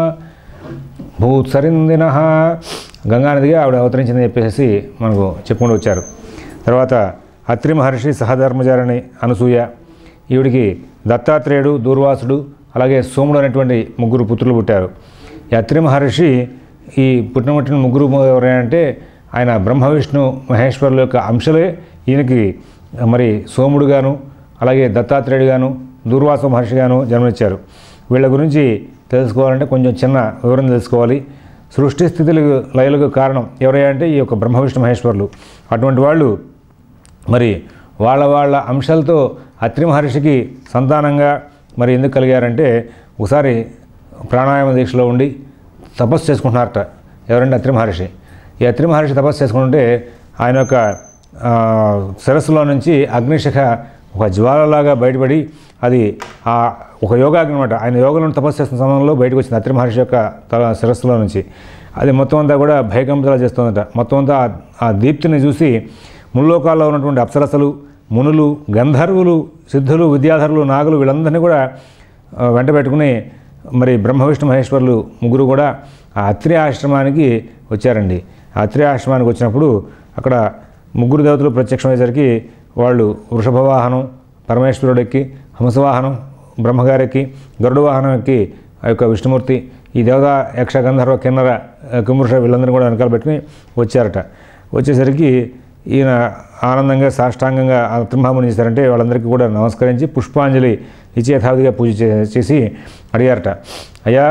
భూత్సరిందిన గంగానదిగా ఆవిడ అవతరించిందని చెప్పేసి మనకు చెప్పుకుంటూ వచ్చారు తర్వాత అత్రి మహర్షి సహధర్మచారిణి అనసూయ ఈవిడికి దత్తాత్రేయుడు దూర్వాసుడు అలాగే సోముడు అనేటువంటి ముగ్గురు పుత్రులు పుట్టారు ఈ అత్రి మహర్షి ఈ పుట్టినమట్టిన ముగ్గురు ఎవరంటే ఆయన బ్రహ్మ విష్ణు మహేశ్వరుల యొక్క అంశలే ఈయనకి మరి సోముడుగాను అలాగే దత్తాత్రేయుడుగాను దూర్వాస మహర్షిగాను జన్మనిచ్చారు వీళ్ళ గురించి తెలుసుకోవాలంటే కొంచెం చిన్న వివరణ తెలుసుకోవాలి సృష్టి స్థితులకు లయలకు కారణం ఎవరయ్యా అంటే ఈ యొక్క బ్రహ్మ విష్ణు మహేశ్వరులు అటువంటి వాళ్ళు మరి వాళ్ళ వాళ్ళ అంశాలతో అత్రి మహర్షికి సంతానంగా మరి ఎందుకు కలిగారంటే ఒకసారి ప్రాణాయామ దీక్షలో ఉండి తపస్సు చేసుకుంటున్నారట ఎవరంటే అత్రి మహర్షి ఈ అత్రి మహర్షి తపస్సు చేసుకుంటుంటే ఆయన యొక్క ఆ, శిరస్సులో నుంచి అగ్నిశిఖ ఒక జ్వాలలాగా బయటపడి అది ఆ ఒక యోగాగ్ని అనమాట ఆయన యోగంలో తపస్సు చేస్తున్న సమయంలో బయటకు వచ్చింది అత్రి మహర్షి యొక్క తల శిరస్సులో నుంచి అది మొత్తం అంతా కూడా భయకంపితలా చేస్తుందట మొత్తం అంతా ఆ- ఆ దీప్తిని చూసి ముల్లోకాల్లో ఉన్నటువంటి అప్సరసలు మునులు గంధర్వులు సిద్ధులు విద్యాధరులు నాగులు వీళ్ళందరినీ కూడా ఆ, వెంట పెట్టుకుని మరి బ్రహ్మ విష్ణు మహేశ్వరులు ముగ్గురు కూడా ఆ అత్రి ఆశ్రమానికి వచ్చారండి ఆ అత్రి ఆశ్రమానికి వచ్చినప్పుడు అక్కడ ముగ్గురు దేవతలు ప్రత్యక్షమయ్యేసరికి వాళ్ళు వృషభ వాహనం పరమేశ్వరుడు ఎక్కి హంసవాహనం బ్రహ్మగారెక్కి గరుడు వాహనం ఎక్కి ఆ యొక్క విష్ణుమూర్తి ఈ దేవత యక్ష గంధర్వ కిన్నర ఆ, కింపురుష వీళ్ళందరినీ కూడా వెనకాల పెట్టుకుని వచ్చారట వచ్చేసరికి ఈయన ఆనందంగా సాష్టాంగంగా ఆ త్రింభామని చేశారంటే వాళ్ళందరికీ కూడా నమస్కరించి పుష్పాంజలి ఇచ్చి యథావిధిగా పూజ చే- చేసి అడిగారట అయ్యా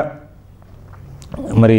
మరి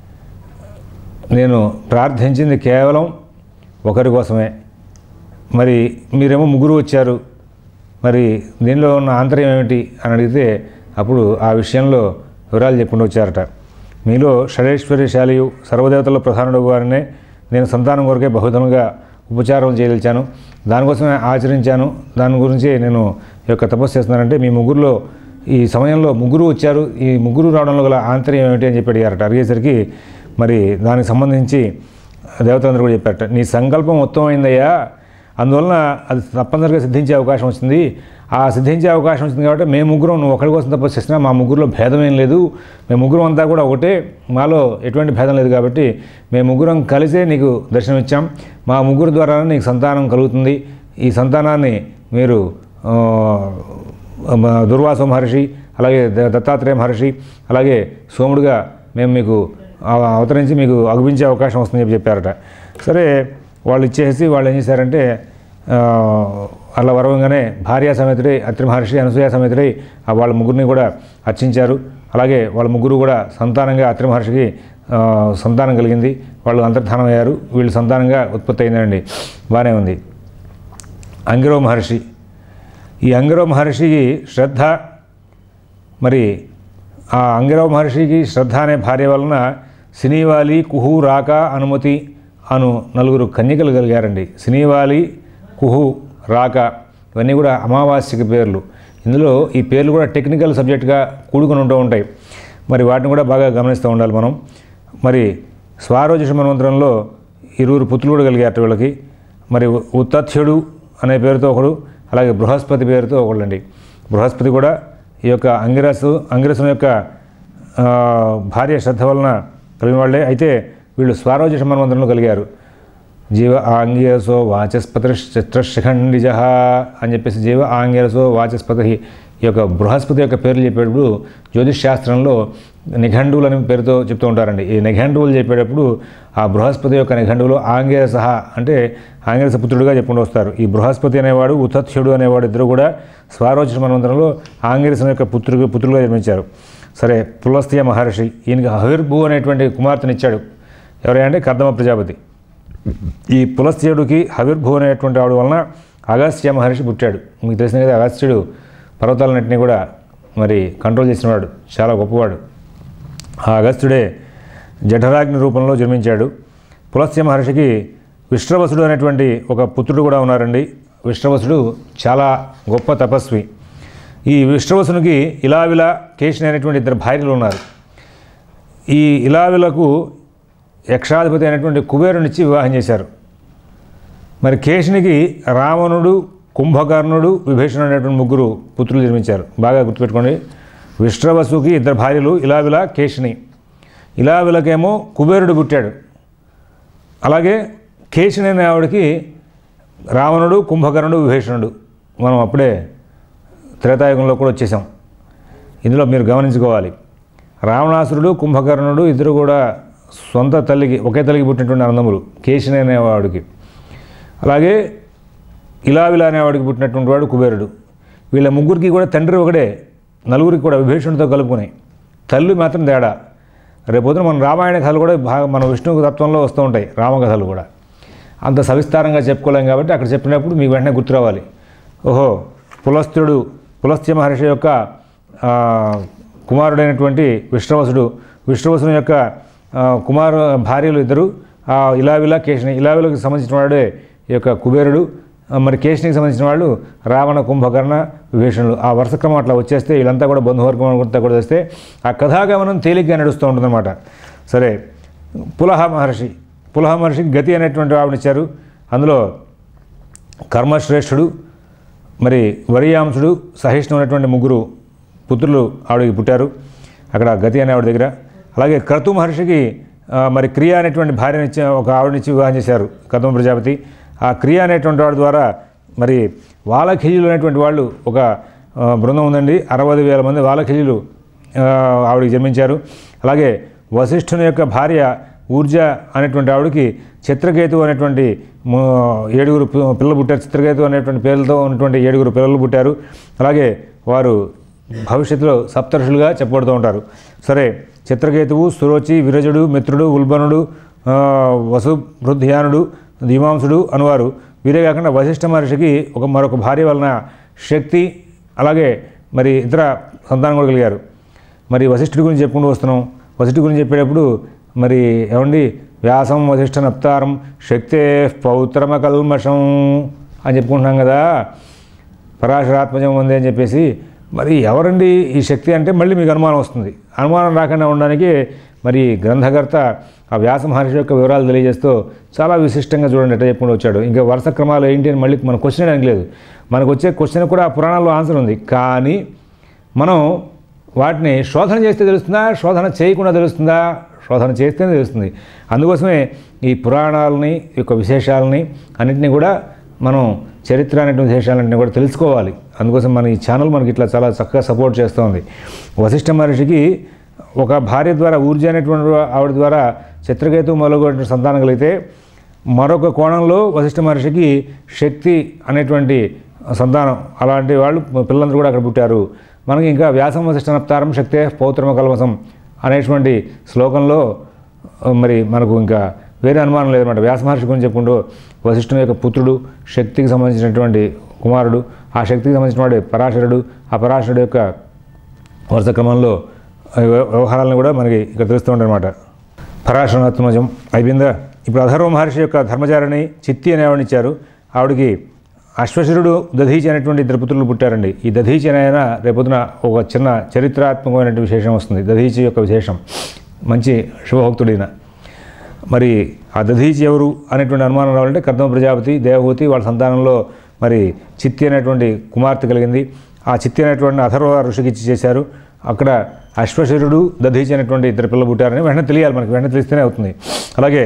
నేను ప్రార్థించింది కేవలం ఒకరి కోసమే మరి మీరేమో ముగ్గురు వచ్చారు మరి దీనిలో ఉన్న ఆంతర్యం ఏమిటి అని అడిగితే అప్పుడు ఆ విషయంలో వివరాలు చెప్పుకుంటూ వచ్చారట మీలో షడేశ్వరిశాలియు సర్వదేవతల ప్రధానుడు వారినే నేను సంతానం కొరకే బహుధముగా ఉపచారం చేయదలిచాను దానికోసమే ఆచరించాను దాని గురించి నేను ఈ యొక్క తపస్సు చేస్తున్నానంటే మీ ముగ్గురులో ఈ సమయంలో ముగ్గురు వచ్చారు ఈ ముగ్గురు రావడంలో గల ఆంతర్యం ఏమిటి అని చెప్పి అడిగారట అడిగేసరికి మరి దానికి సంబంధించి దేవతలందరూ కూడా చెప్పారట నీ సంకల్పం ఉత్తమమైందయ్యా అందువలన అది తప్పనిసరిగా సిద్ధించే అవకాశం వచ్చింది ఆ సిద్ధించే అవకాశం వచ్చింది కాబట్టి మేము ముగ్గురం నువ్వు ఒకరి కోసం తపస్సు చేసినా మా ముగ్గురులో భేదం ఏం లేదు మేము ముగ్గురం అంతా కూడా ఒకటే మాలో ఎటువంటి భేదం లేదు కాబట్టి మేము ముగ్గురం కలిసే నీకు దర్శనం ఇచ్చాం మా ముగ్గురు ద్వారా నీకు సంతానం కలుగుతుంది ఈ సంతానాన్ని మీరు ఆ, మ- దుర్వాస మహర్షి అలాగే ద- దత్తాత్రేయ మహర్షి అలాగే సోముడుగా మేము మీకు ఆ- అవతరించి మీకు అగుపించే అవకాశం వస్తుందని చెప్పి చెప్పారట సరే వాళ్ళు ఇచ్చేసి వాళ్ళు ఏం చేశారంటే ఆ, అలా వరవంగానే భార్యా సమేతుడై అత్రి మహర్షి అనసూయ సమేతుడై ఆ వాళ్ళ ముగ్గురిని కూడా అర్చించారు అలాగే వాళ్ళ ముగ్గురు కూడా సంతానంగా అత్రి మహర్షికి ఆ, సంతానం కలిగింది వాళ్ళు అంతర్ధానం అయ్యారు వీళ్ళు సంతానంగా ఉత్పత్తి అయిందండి బాగానే ఉంది అంగిరో మహర్షి ఈ అంగిరో మహర్షికి శ్రద్ధ మరి ఆ అంగిరవ మహర్షికి శ్రద్ధ అనే భార్య వలన సినీవాలి కుహు రాక అనుమతి అను నలుగురు కన్యకలు కలిగారండి సినీవాలి కుహు రాక ఇవన్నీ కూడా అమావాస్యకి పేర్లు ఇందులో ఈ పేర్లు కూడా టెక్నికల్ సబ్జెక్ట్గా కూడుకుని ఉంటూ ఉంటాయి మరి వాటిని కూడా బాగా గమనిస్తూ ఉండాలి మనం మరి స్వారోజష మన్వంతరంలో ఇరువురు పుత్రులు కూడా కలిగారు వీళ్ళకి మరి ఉత్తథ్యుడు అనే పేరుతో ఒకడు అలాగే బృహస్పతి పేరుతో ఒకళ్ళండి బృహస్పతి కూడా ఈ యొక్క అంగిరసు అంగిరసుని యొక్క ఆ, భార్య శ్రద్ధ వలన కలిగిన వాళ్ళే అయితే వీళ్ళు స్వారోజష మన్వంతరంలో కలిగారు జీవ ఆంగిరసో వాచస్పతి చిత్రశిఖండిజ అని చెప్పేసి జీవ ఆంగిరసో వాచస్పతి ఈ యొక్క బృహస్పతి యొక్క పేర్లు చెప్పేటప్పుడు జ్యోతిష్ శాస్త్రంలో నిఘంటువులు అనే పేరుతో చెప్తూ ఉంటారండి ఈ నిఘంటువులు చెప్పేటప్పుడు ఆ బృహస్పతి యొక్క నిఘంటువులు ఆంగిరస అంటే ఆంగిరస పుత్రుడుగా చెప్పుకుంటూ వస్తారు ఈ బృహస్పతి అనేవాడు ఉతథ్యుడు అనేవాడు ఇద్దరు కూడా స్వారోచన మన్వంతరంలో ఆంగిరసం యొక్క పుత్రుడు పుత్రులుగా జన్మించారు సరే పులస్త్య మహర్షి ఈయనకి హవిర్భు అనేటువంటి కుమార్తెనిచ్చాడు ఎవరంటే కర్దమ ప్రజాపతి ఈ పులస్త్యుడికి హవిర్భు అనేటువంటి వాడు వలన అగస్త్య మహర్షి పుట్టాడు మీకు తెలిసిన కదా అగస్త్యుడు పర్వతాలన్నింటినీ కూడా మరి కంట్రోల్ చేసినవాడు చాలా గొప్పవాడు ఆ అగస్త్యుడే జఠరాగ్ని రూపంలో జన్మించాడు పులస్త్య మహర్షికి విశ్రవసుడు అనేటువంటి ఒక పుత్రుడు కూడా ఉన్నారండి విశ్రవసుడు చాలా గొప్ప తపస్వి ఈ విశ్రవసునికి ఇలావిల కేశిని అనేటువంటి ఇద్దరు భార్యలు ఉన్నారు ఈ ఇలావిలకు యక్షాధిపతి అయినటువంటి కుబేరునిచ్చి వివాహం చేశారు మరి కేశినికి రావణుడు కుంభకర్ణుడు విభీషణుడు అనేటువంటి ముగ్గురు పుత్రులు జన్మించారు బాగా గుర్తుపెట్టుకోండి విశ్రవసుకి ఇద్దరు భార్యలు ఇలావిల కేశిని ఇలావిలకేమో కుబేరుడు పుట్టాడు అలాగే కేశిని అనే ఆవిడకి రావణుడు కుంభకర్ణుడు విభీషణుడు మనం అప్పుడే త్రేతాయుగంలో కూడా వచ్చేసాం ఇందులో మీరు గమనించుకోవాలి రావణాసురుడు కుంభకర్ణుడు ఇద్దరు కూడా సొంత తల్లికి ఒకే తల్లికి పుట్టినటువంటి అన్నదమ్ములు కేశిని అనేవాడికి అలాగే ఇలావిల అనేవాడికి పుట్టినటువంటి వాడు కుబేరుడు వీళ్ళ ముగ్గురికి కూడా తండ్రి ఒకడే నలుగురికి కూడా విభీషణుడితో కలుపుకుని తల్లి మాత్రం తేడా రేపొద్దున మన రామాయణ కథలు కూడా బాగా మన విష్ణు తత్వంలో వస్తూ ఉంటాయి రామకథలు కూడా అంత సవిస్తారంగా చెప్పుకోలేం కాబట్టి అక్కడ చెప్పినప్పుడు మీకు వెంటనే గుర్తు రావాలి ఓహో పులస్త్యుడు పులస్త్య మహర్షి యొక్క ఆ, కుమారుడైనటువంటి విశ్రవసుడు విశ్రవసుని యొక్క ఆ, కుమారు భార్యలు ఇద్దరు ఆ ఇలావిలా కేశిని ఇలావిలకు సంబంధించిన వాడే ఈ యొక్క కుబేరుడు ఆ, మరి కేశినికి సంబంధించిన వాళ్ళు రావణ కుంభకర్ణ విభీషణులు ఆ వరుస క్రమం అట్లా వచ్చేస్తే వీళ్ళంతా కూడా బంధువర్గం అంతా కూడా వస్తే ఆ కథాగమనం తేలిగ్గా నడుస్తూ ఉంటుందన్నమాట సరే పులహ మహర్షి పులహ మహర్షికి గతి అనేటువంటి ఆవిడనిచ్చారు అందులో కర్మశ్రేష్ఠుడు మరి వరియాంశుడు సహిష్ణు అనేటువంటి ముగ్గురు పుత్రులు ఆవిడకి పుట్టారు అక్కడ గతి అనే ఆవిడ దగ్గర అలాగే క్రతు మహర్షికి ఆ, మరి క్రియ అనేటువంటి భార్యనిచ్చి ఒక ఆవిడనిచ్చి వివాహం చేశారు కదమ ప్రజాపతి ఆ క్రియ అనేటువంటి వాడి ద్వారా మరి వాలఖిజులు అనేటువంటి వాళ్ళు ఒక ఆ, బృందం ఉందండి అరవై వేల మంది వాలఖిజులు ఆ, ఆవిడకి జన్మించారు అలాగే వశిష్ఠుని యొక్క భార్య ఊర్జ అనేటువంటి ఆవిడకి చిత్రకేతు అనేటువంటి ము- ఏడుగురు పి- పిల్లలు పుట్టారు చిత్రకేతు అనేటువంటి పేర్లతో ఉన్నటువంటి ఏడుగురు పిల్లలు పుట్టారు అలాగే వారు భవిష్యత్తులో సప్తర్షులుగా చెప్పబడుతూ ఉంటారు సరే చిత్రకేతువు సురోచి విరజుడు మిత్రుడు ఉల్బనుడు ఆ, వసుభృధ్యానుడు ధీమాంసుడు అనువారు వీరే కాకుండా వశిష్ఠ మహర్షికి ఒక మరొక భార్య వలన శక్తి అలాగే మరి ఇతర సంతానం కూడా కలిగారు మరి వశిష్ఠుడి గురించి చెప్పుకుంటూ వస్తున్నాం వశిష్ఠుడి గురించి చెప్పేటప్పుడు మరి ఏమండి వ్యాసం వశిష్ఠ నప్తారం శక్తే పౌత్రమ కల్మషం అని చెప్పుకుంటున్నాం కదా పరాశరాత్మజం ఉంది అని చెప్పేసి మరి ఎవరండి ఈ శక్తి అంటే మళ్ళీ మీకు అనుమానం వస్తుంది అనుమానం రాకుండా ఉండడానికి మరి గ్రంథకర్త ఆ వ్యాస మహర్షి యొక్క వివరాలు తెలియజేస్తూ చాలా విశిష్టంగా చూడండి ఎట్లా చెప్పుకుంటూ వచ్చాడు ఇంకా వరుస క్రమాలు ఏంటి అని మళ్ళీ మన క్వశ్చన్ అనడానికి లేదు మనకు వచ్చే క్వశ్చన్ కూడా ఆ పురాణాల్లో ఆన్సర్ ఉంది కానీ మనం వాటిని శోధన చేస్తే తెలుస్తుందా శోధన చేయకుండా తెలుస్తుందా శోధన చేస్తేనే తెలుస్తుంది అందుకోసమే ఈ పురాణాలని ఈ యొక్క విశేషాలని అన్నింటినీ కూడా మనం చరిత్ర అనేటువంటి విశేషాలన్నింటినీ కూడా తెలుసుకోవాలి అందుకోసం మన ఈ ఛానల్ మనకి ఇట్లా చాలా చక్కగా సపోర్ట్ చేస్తుంది వశిష్ఠ మహర్షికి ఒక భార్య ద్వారా ఊర్జ అనేటువంటి ఆవిడ ద్వారా చిత్రకేతు మొదలగు సంతానం కలిగితే మరొక కోణంలో వశిష్ఠ మహర్షికి శక్తి అనేటువంటి సంతానం అలాంటి వాళ్ళు పిల్లలందరూ కూడా అక్కడ పుట్టారు మనకి ఇంకా వ్యాసం వశిష్ఠ నప్తారం శక్తే పౌత్రమ కల్మసం అనేటువంటి శ్లోకంలో మరి మనకు ఇంకా వేరే అనుమానం లేదన్నమాట వ్యాస మహర్షి గురించి చెప్పుకుంటూ వశిష్ఠుని యొక్క పుత్రుడు శక్తికి సంబంధించినటువంటి కుమారుడు ఆ శక్తికి సంబంధించినటువంటి పరాశరుడు ఆ పరాశరుడు యొక్క వరుస క్రమంలో వ్యవ- వ్యవహారాలను కూడా మనకి ఇక్కడ తెలుస్తూ ఉంటారన్నమాట పరాశరనాత్మజం అయిపోయిందా ఇప్పుడు అధర్వ మహర్షి యొక్క ధర్మచారిణి చిత్తి అనే ఆవిడని ఇచ్చారు ఆవిడకి అశ్వశరుడు దధీచి అనేటువంటి ఇద్దరు పుత్రులు పుట్టారండి ఈ దధీచి అనే ఆయన రేపొద్దున ఒక చిన్న చరిత్రాత్మకమైనటువంటి విశేషం వస్తుంది దధీచి యొక్క విశేషం మంచి శుభభక్తుడైన మరి ఆ దధీచి ఎవరు అనేటువంటి అనుమానం రావాలంటే కర్దమ ప్రజాపతి దేవహూతి వాళ్ళ సంతానంలో మరి చిత్తి అనేటువంటి కుమార్తె కలిగింది ఆ చిత్తి అనేటువంటి అథర్వ ఋషికి ఇచ్చి చేశారు అక్కడ అశ్వశరుడు దధీచి అనేటువంటి ఇద్దరు పిల్లలు పుట్టారని వెంటనే తెలియాలి మనకి వెంటనే తెలిస్తేనే అవుతుంది అలాగే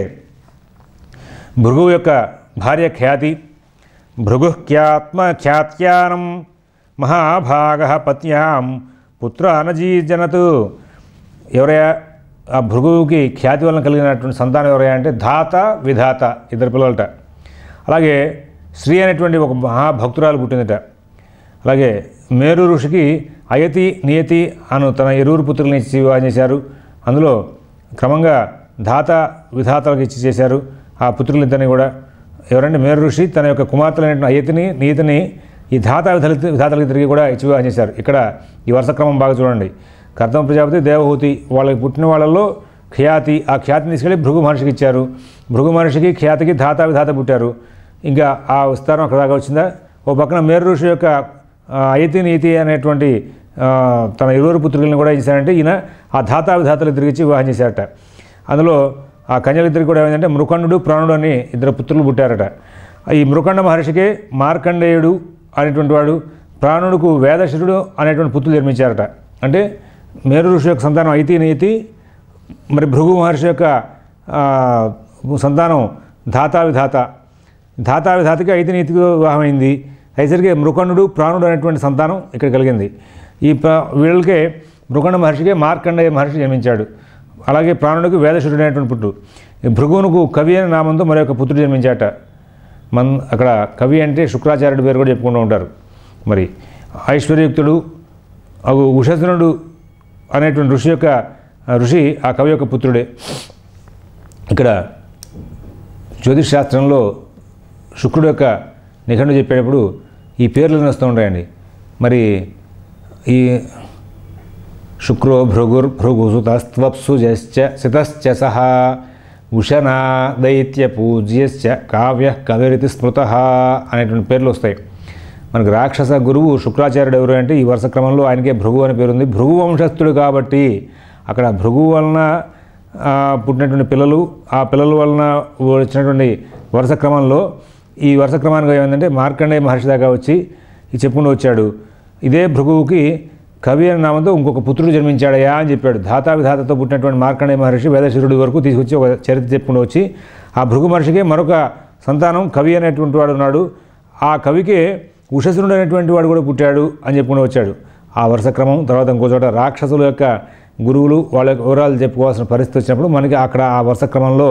భృగువు యొక్క భార్య ఖ్యాతి భృగుఖ్యాత్మ ఖ్యాత్యానం మహాభాగ పత్యాం పుత్ర అనజీజనతు ఎవరయ్యా ఆ భృగువుకి ఖ్యాతి వలన కలిగినటువంటి సంతానం ఎవరయ్యా అంటే ధాత విధాత ఇద్దరు పిల్లలట అలాగే శ్రీ అనేటువంటి ఒక మహాభక్తురాలు పుట్టిందట అలాగే మేరు ఋషికి అయతి నియతి అను తన ఇరువురు పుత్రుల్ని ఇచ్చి వివాహం చేశారు అందులో క్రమంగా ధాత విధాతలకు ఇచ్చి చేశారు ఆ పుత్రులిద్దరిని కూడా ఎవరంటే మేరు ఋషి తన యొక్క కుమార్తెలైన అయతిని నియతిని ఈ ధాత విధాల విధాతలకి కూడా ఇచ్చి వివాహం చేశారు ఇక్కడ ఈ వరుస క్రమం బాగా చూడండి కర్దమ ప్రజాపతి దేవహూతి వాళ్ళకి పుట్టిన వాళ్ళల్లో ఖ్యాతి ఆ ఖ్యాతిని తీసుకెళ్ళి భృగు మహర్షికి ఇచ్చారు భృగు మహర్షికి ఖ్యాతికి ధాత విధాత పుట్టారు ఇంకా ఆ విస్తారం అక్కడ దాకా వచ్చిందా ఓ పక్కన మేరు ఋషి యొక్క ఆ, అయతి నీతి అనేటువంటి ఆ, తన ఇరువురు పుత్రులను కూడా ఇచ్చారంటే ఈయన ఆ ధాతా విధాతలు తిరిగిచ్చి వివాహం చేశారట అందులో ఆ కన్యలిద్దరికి కూడా ఏమైందంటే మృకండు ప్రాణుడు అని ఇద్దరు పుత్రులు పుట్టారట ఈ మృకండ మహర్షికి మార్కండేయుడు అనేటువంటి వాడు ప్రాణుడుకు వేదశరుడు అనేటువంటి పుత్రులు జన్మించారట అంటే మేరు ఋషి యొక్క సంతానం ఐతి నీతి మరి భృగు మహర్షి యొక్క ఆ, సంతానం ధాతా విధాత ధాతా విధాతకి ఐతి నీతికి వివాహమైంది అయ్యేసరికి మృకండు ప్రాణుడు అనేటువంటి సంతానం ఇక్కడ కలిగింది ఈ ప్ర- వీళ్ళకే మృకండ మహర్షికి మార్కండేయ మహర్షి జన్మించాడు అలాగే ప్రాణుడికి వేదశురుడు అనేటువంటి పుట్టు ఈ భృగువునకు కవి అనే నామంతో మరొక పుత్రుడు జన్మించాట మన్ అక్కడ కవి అంటే శుక్రాచార్యుడి పేరు కూడా చెప్పుకుంటూ ఉంటారు మరి ఐశ్వర్యయుక్తుడు అగు ఉషధనుడు అనేటువంటి ఋషి యొక్క ఆ ఋషి ఆ కవి యొక్క పుత్రుడే ఇక్కడ జ్యోతిష్ శాస్త్రంలో శుక్రుడు యొక్క నిఘండు చెప్పేటప్పుడు ఈ పేర్లు వస్తూ ఉంటాయండి మరి ఈ శుక్రో భృగుర్ భృగుసుతస్త్వప్సు జశ్చ సితశ్చ సహా ఉషనా దైత్య పూజ్యశ్చ కావ్య కవిరితి స్మృత అనేటువంటి పేర్లు వస్తాయి మనకు రాక్షస గురువు శుక్రాచార్యుడు ఎవరు అంటే ఈ వరుస క్రమంలో ఆయనకే భృగు అని పేరు ఉంది భృగు వంశస్థుడు కాబట్టి అక్కడ భృగు వలన ఆ, పుట్టినటువంటి పిల్లలు ఆ పిల్లల వలన వచ్చినటువంటి వరుస క్రమంలో ఈ వరుస క్రమానికి ఏమైందంటే మార్కండేయ మహర్షి దాకా వచ్చి ఇది చెప్పుకుంటూ వచ్చాడు ఇదే భృగువుకి కవి అనే నామంతో ఇంకొక పుత్రుడు జన్మించాడయా అని చెప్పాడు ధాతా విధాతతో పుట్టినటువంటి మార్కండేయ మహర్షి వేదశిరుడి వరకు తీసుకొచ్చి ఒక చరిత్ర చెప్పుకుంటూ వచ్చి ఆ భృగు మహర్షికి మరొక సంతానం కవి అనేటువంటి వాడు ఉన్నాడు ఆ కవికే ఉషసురుడు అనేటువంటి వాడు కూడా పుట్టాడు అని చెప్పుకుంటూ వచ్చాడు ఆ వరుస క్రమం తర్వాత ఇంకో చోట రాక్షసుల యొక్క గురువులు వాళ్ళ యొక్క వివరాలు చెప్పుకోవాల్సిన పరిస్థితి వచ్చినప్పుడు మనకి అక్కడ ఆ వరుస క్రమంలో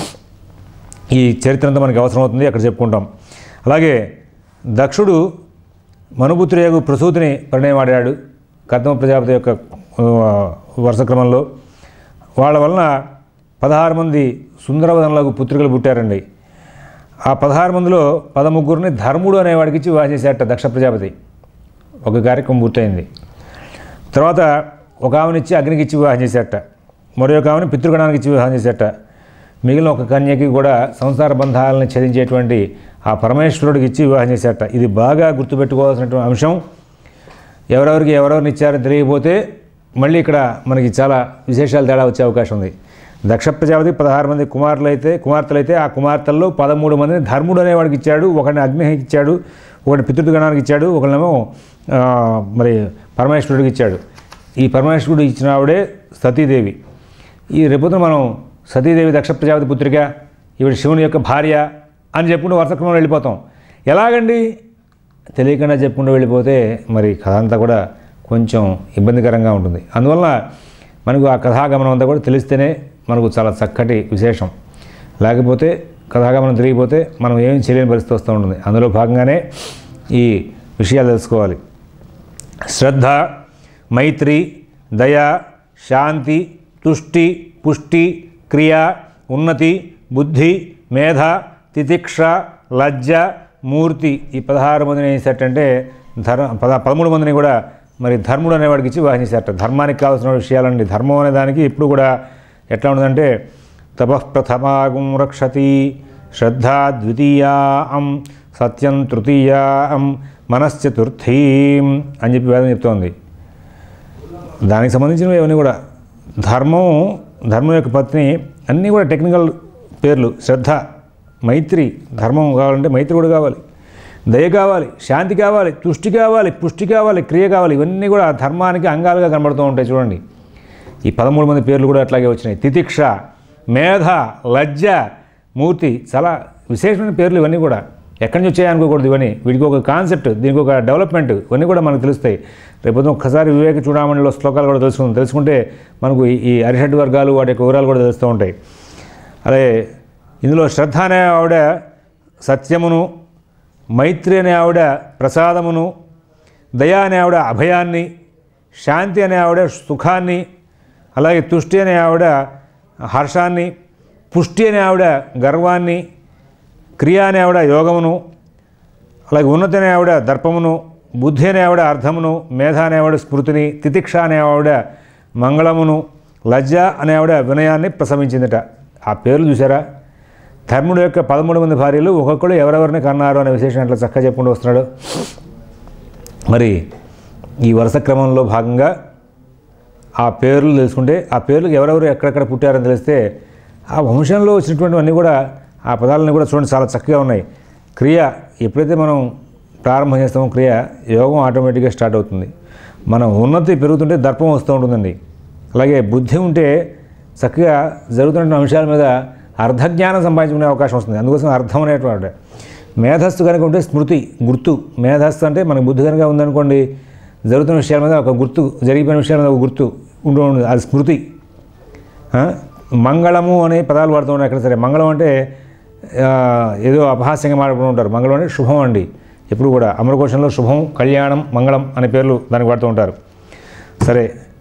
ఈ చరిత్ర అంతా మనకి అవసరం అవుతుంది అక్కడ చెప్పుకుంటాం అలాగే దక్షుడు మనుపుత్రియగు ప్రసూతిని పరిణయమాడాడు కర్దమ ప్రజాపతి యొక్క ఆ, వరుస క్రమంలో వాళ్ళ వలన పదహారు మంది సుందరవదనలకు పుత్రికలు పుట్టారండి ఆ పదహారు మందిలో పదముగ్గురిని ధర్ముడు అనేవాడికి ఇచ్చి వివాహం చేశారట దక్ష ప్రజాపతి ఒక కార్యక్రమం పూర్తయింది తర్వాత ఒక ఆమెను ఇచ్చి అగ్నికి ఇచ్చి వివాహం చేశారట మరొక ఆమెను పితృగణానికి ఇచ్చి వివాహం చేశారట మిగిలిన ఒక కన్యకి కూడా సంసార బంధాలను ఛేదించేటువంటి ఆ పరమేశ్వరుడికి ఇచ్చి వివాహం చేశారట ఇది బాగా గుర్తుపెట్టుకోవాల్సినటువంటి అంశం ఎవరెవరికి ఎవరెవరిని ఇచ్చారో తెలియకపోతే మళ్ళీ ఇక్కడ మనకి చాలా విశేషాలు తేడా వచ్చే అవకాశం ఉంది దక్ష ప్రజాపతి పదహారు మంది కుమారులు అయితే కుమార్తెలు అయితే ఆ కుమార్తెల్లో పదమూడు మందిని ధర్ముడు అనేవాడికి ఇచ్చాడు ఒకరిని అగ్నికి ఇచ్చాడు ఒకటి పితృగణానికి ఇచ్చాడు ఒకరినేమో ఆ, మరి పరమేశ్వరుడికి ఇచ్చాడు ఈ పరమేశ్వరుడు ఇచ్చిన ఆవిడే సతీదేవి ఈ రేపొద్దున మనం సతీదేవి దక్ష ప్రజాపతి పుత్రిక ఈవిడ శివుని యొక్క భార్య అని చెప్పుకుంటూ వరుసక్రమంలో వెళ్ళిపోతాం ఎలాగండి తెలియకుండా చెప్పుకుంటూ వెళ్ళిపోతే మరి కథ అంతా కూడా కొంచెం ఇబ్బందికరంగా ఉంటుంది అందువల్ల మనకు ఆ కథాగమనం అంతా కూడా తెలిస్తేనే మనకు చాలా చక్కటి విశేషం లేకపోతే కథాగమనం తిరిగిపోతే మనం ఏం చేయలేని పరిస్థితి వస్తూ ఉంటుంది అందులో భాగంగానే ఈ విషయాలు తెలుసుకోవాలి శ్రద్ధ మైత్రి దయ శాంతి తుష్టి పుష్టి క్రియ ఉన్నతి బుద్ధి మేధ తితిక్ష లజ్జ మూర్తి ఈ పదహారు మందిని ఏం చేశారంటే ధర్మ పద పదమూడు మందిని కూడా మరి ధర్ముడు అనేవాడికి ఇచ్చి వాహనం చేశారట ధర్మానికి కావాల్సిన విషయాలండి ధర్మం అనే దానికి ఇప్పుడు కూడా ఎట్లా ఉంటుందంటే తపఃప్రథమాగం రక్షతి శ్రద్ధా ద్వితీయాం సత్యం తృతీయాం మనశ్చతుర్థీం అని చెప్పి వేదం చెప్తోంది దానికి సంబంధించినవి ఇవన్నీ కూడా ధర్మం ధర్మం యొక్క పత్ని అన్నీ కూడా టెక్నికల్ పేర్లు శ్రద్ధ మైత్రి ధర్మం కావాలంటే మైత్రి కూడా కావాలి దయ కావాలి శాంతి కావాలి తుష్టి కావాలి పుష్టి కావాలి క్రియ కావాలి ఇవన్నీ కూడా ధర్మానికి అంగాలుగా కనబడుతూ ఉంటాయి చూడండి ఈ పదమూడు మంది పేర్లు కూడా అట్లాగే వచ్చినాయి తితిక్ష మేధ లజ్జ మూర్తి చాలా విశేషమైన పేర్లు ఇవన్నీ కూడా ఎక్కడి నుంచి వచ్చాయి అనుకోకూడదు ఇవన్నీ వీటికి ఒక కాన్సెప్ట్ దీనికి ఒక డెవలప్మెంట్ ఇవన్నీ కూడా మనకు తెలుస్తాయి రేపు ఒక్కసారి వివేక చూడమణిలో శ్లోకాలు కూడా తెలుసుకుందాం తెలుసుకుంటే మనకు ఈ- ఈ అరిషడ్ వర్గాలు వాటి యొక్క వివరాలు కూడా తెలుస్తూ ఉంటాయి అలాగే ఇందులో శ్రద్ధ అనే ఆవిడ సత్యమును మైత్రి అనే ఆవిడ ప్రసాదమును దయ అనే ఆవిడ అభయాన్ని శాంతి అనే ఆవిడ సుఖాన్ని అలాగే తుష్టి అనే ఆవిడ హర్షాన్ని పుష్టి అనే ఆవిడ గర్వాన్ని క్రియ అనే ఆవిడ యోగమును అలాగే ఉన్నతి అనే ఆవిడ దర్పమును బుద్ధి అనే ఆవిడ అర్థమును మేధ అనే ఆవిడ స్మృతిని తితిక్ష అనే ఆవిడ మంగళమును లజ్జ అనే ఆవిడ వినయాన్ని ప్రసవించిందట ఆ పేర్లు చూసారా ధర్ముడు యొక్క పదమూడు మంది భార్యలు ఒక్కొక్కడు ఎవరెవరిని కన్నారు అనే విశేషం అట్లా చక్కగా చెప్పుకుంటూ వస్తున్నాడు మరి ఈ వరుస క్రమంలో భాగంగా ఆ పేర్లు తెలుసుకుంటే ఆ పేర్లు ఎవరెవరు ఎక్కడెక్కడ పుట్టారని తెలిస్తే ఆ వంశంలో వచ్చినటువంటివన్నీ కూడా ఆ పదాలన్నీ కూడా చూడండి చాలా చక్కగా ఉన్నాయి క్రియ ఎప్పుడైతే మనం ప్రారంభం చేస్తామో క్రియ యోగం ఆటోమేటిక్గా స్టార్ట్ అవుతుంది మనం ఉన్నతి పెరుగుతుంటే దర్పం వస్తూ ఉంటుందండి అలాగే బుద్ధి ఉంటే చక్కగా జరుగుతున్న అంశాల మీద అర్ధజ్ఞానం సంపాదించుకునే అవకాశం వస్తుంది అందుకోసం అర్థం అనేటువంటి మేధస్సు కనుక ఉంటే స్మృతి గుర్తు మేధస్సు అంటే మనకు బుద్ధి కనుక ఉందనుకోండి జరుగుతున్న విషయాల మీద ఒక గుర్తు జరిగిపోయిన విషయాల మీద ఒక గుర్తు ఉంటూ ఉంటుంది అది స్మృతి ఆ? మంగళము అనే పదాలు వాడుతూ ఉంటారు ఎక్కడ సరే మంగళం అంటే ఆ, ఏదో అపహాస్యంగా మాట్లాడుతూ ఉంటారు మంగళం అంటే శుభం అండి ఎప్పుడు కూడా అమరకోశంలో శుభం కళ్యాణం మంగళం అనే పేర్లు దానికి వాడుతూ ఉంటారు సరే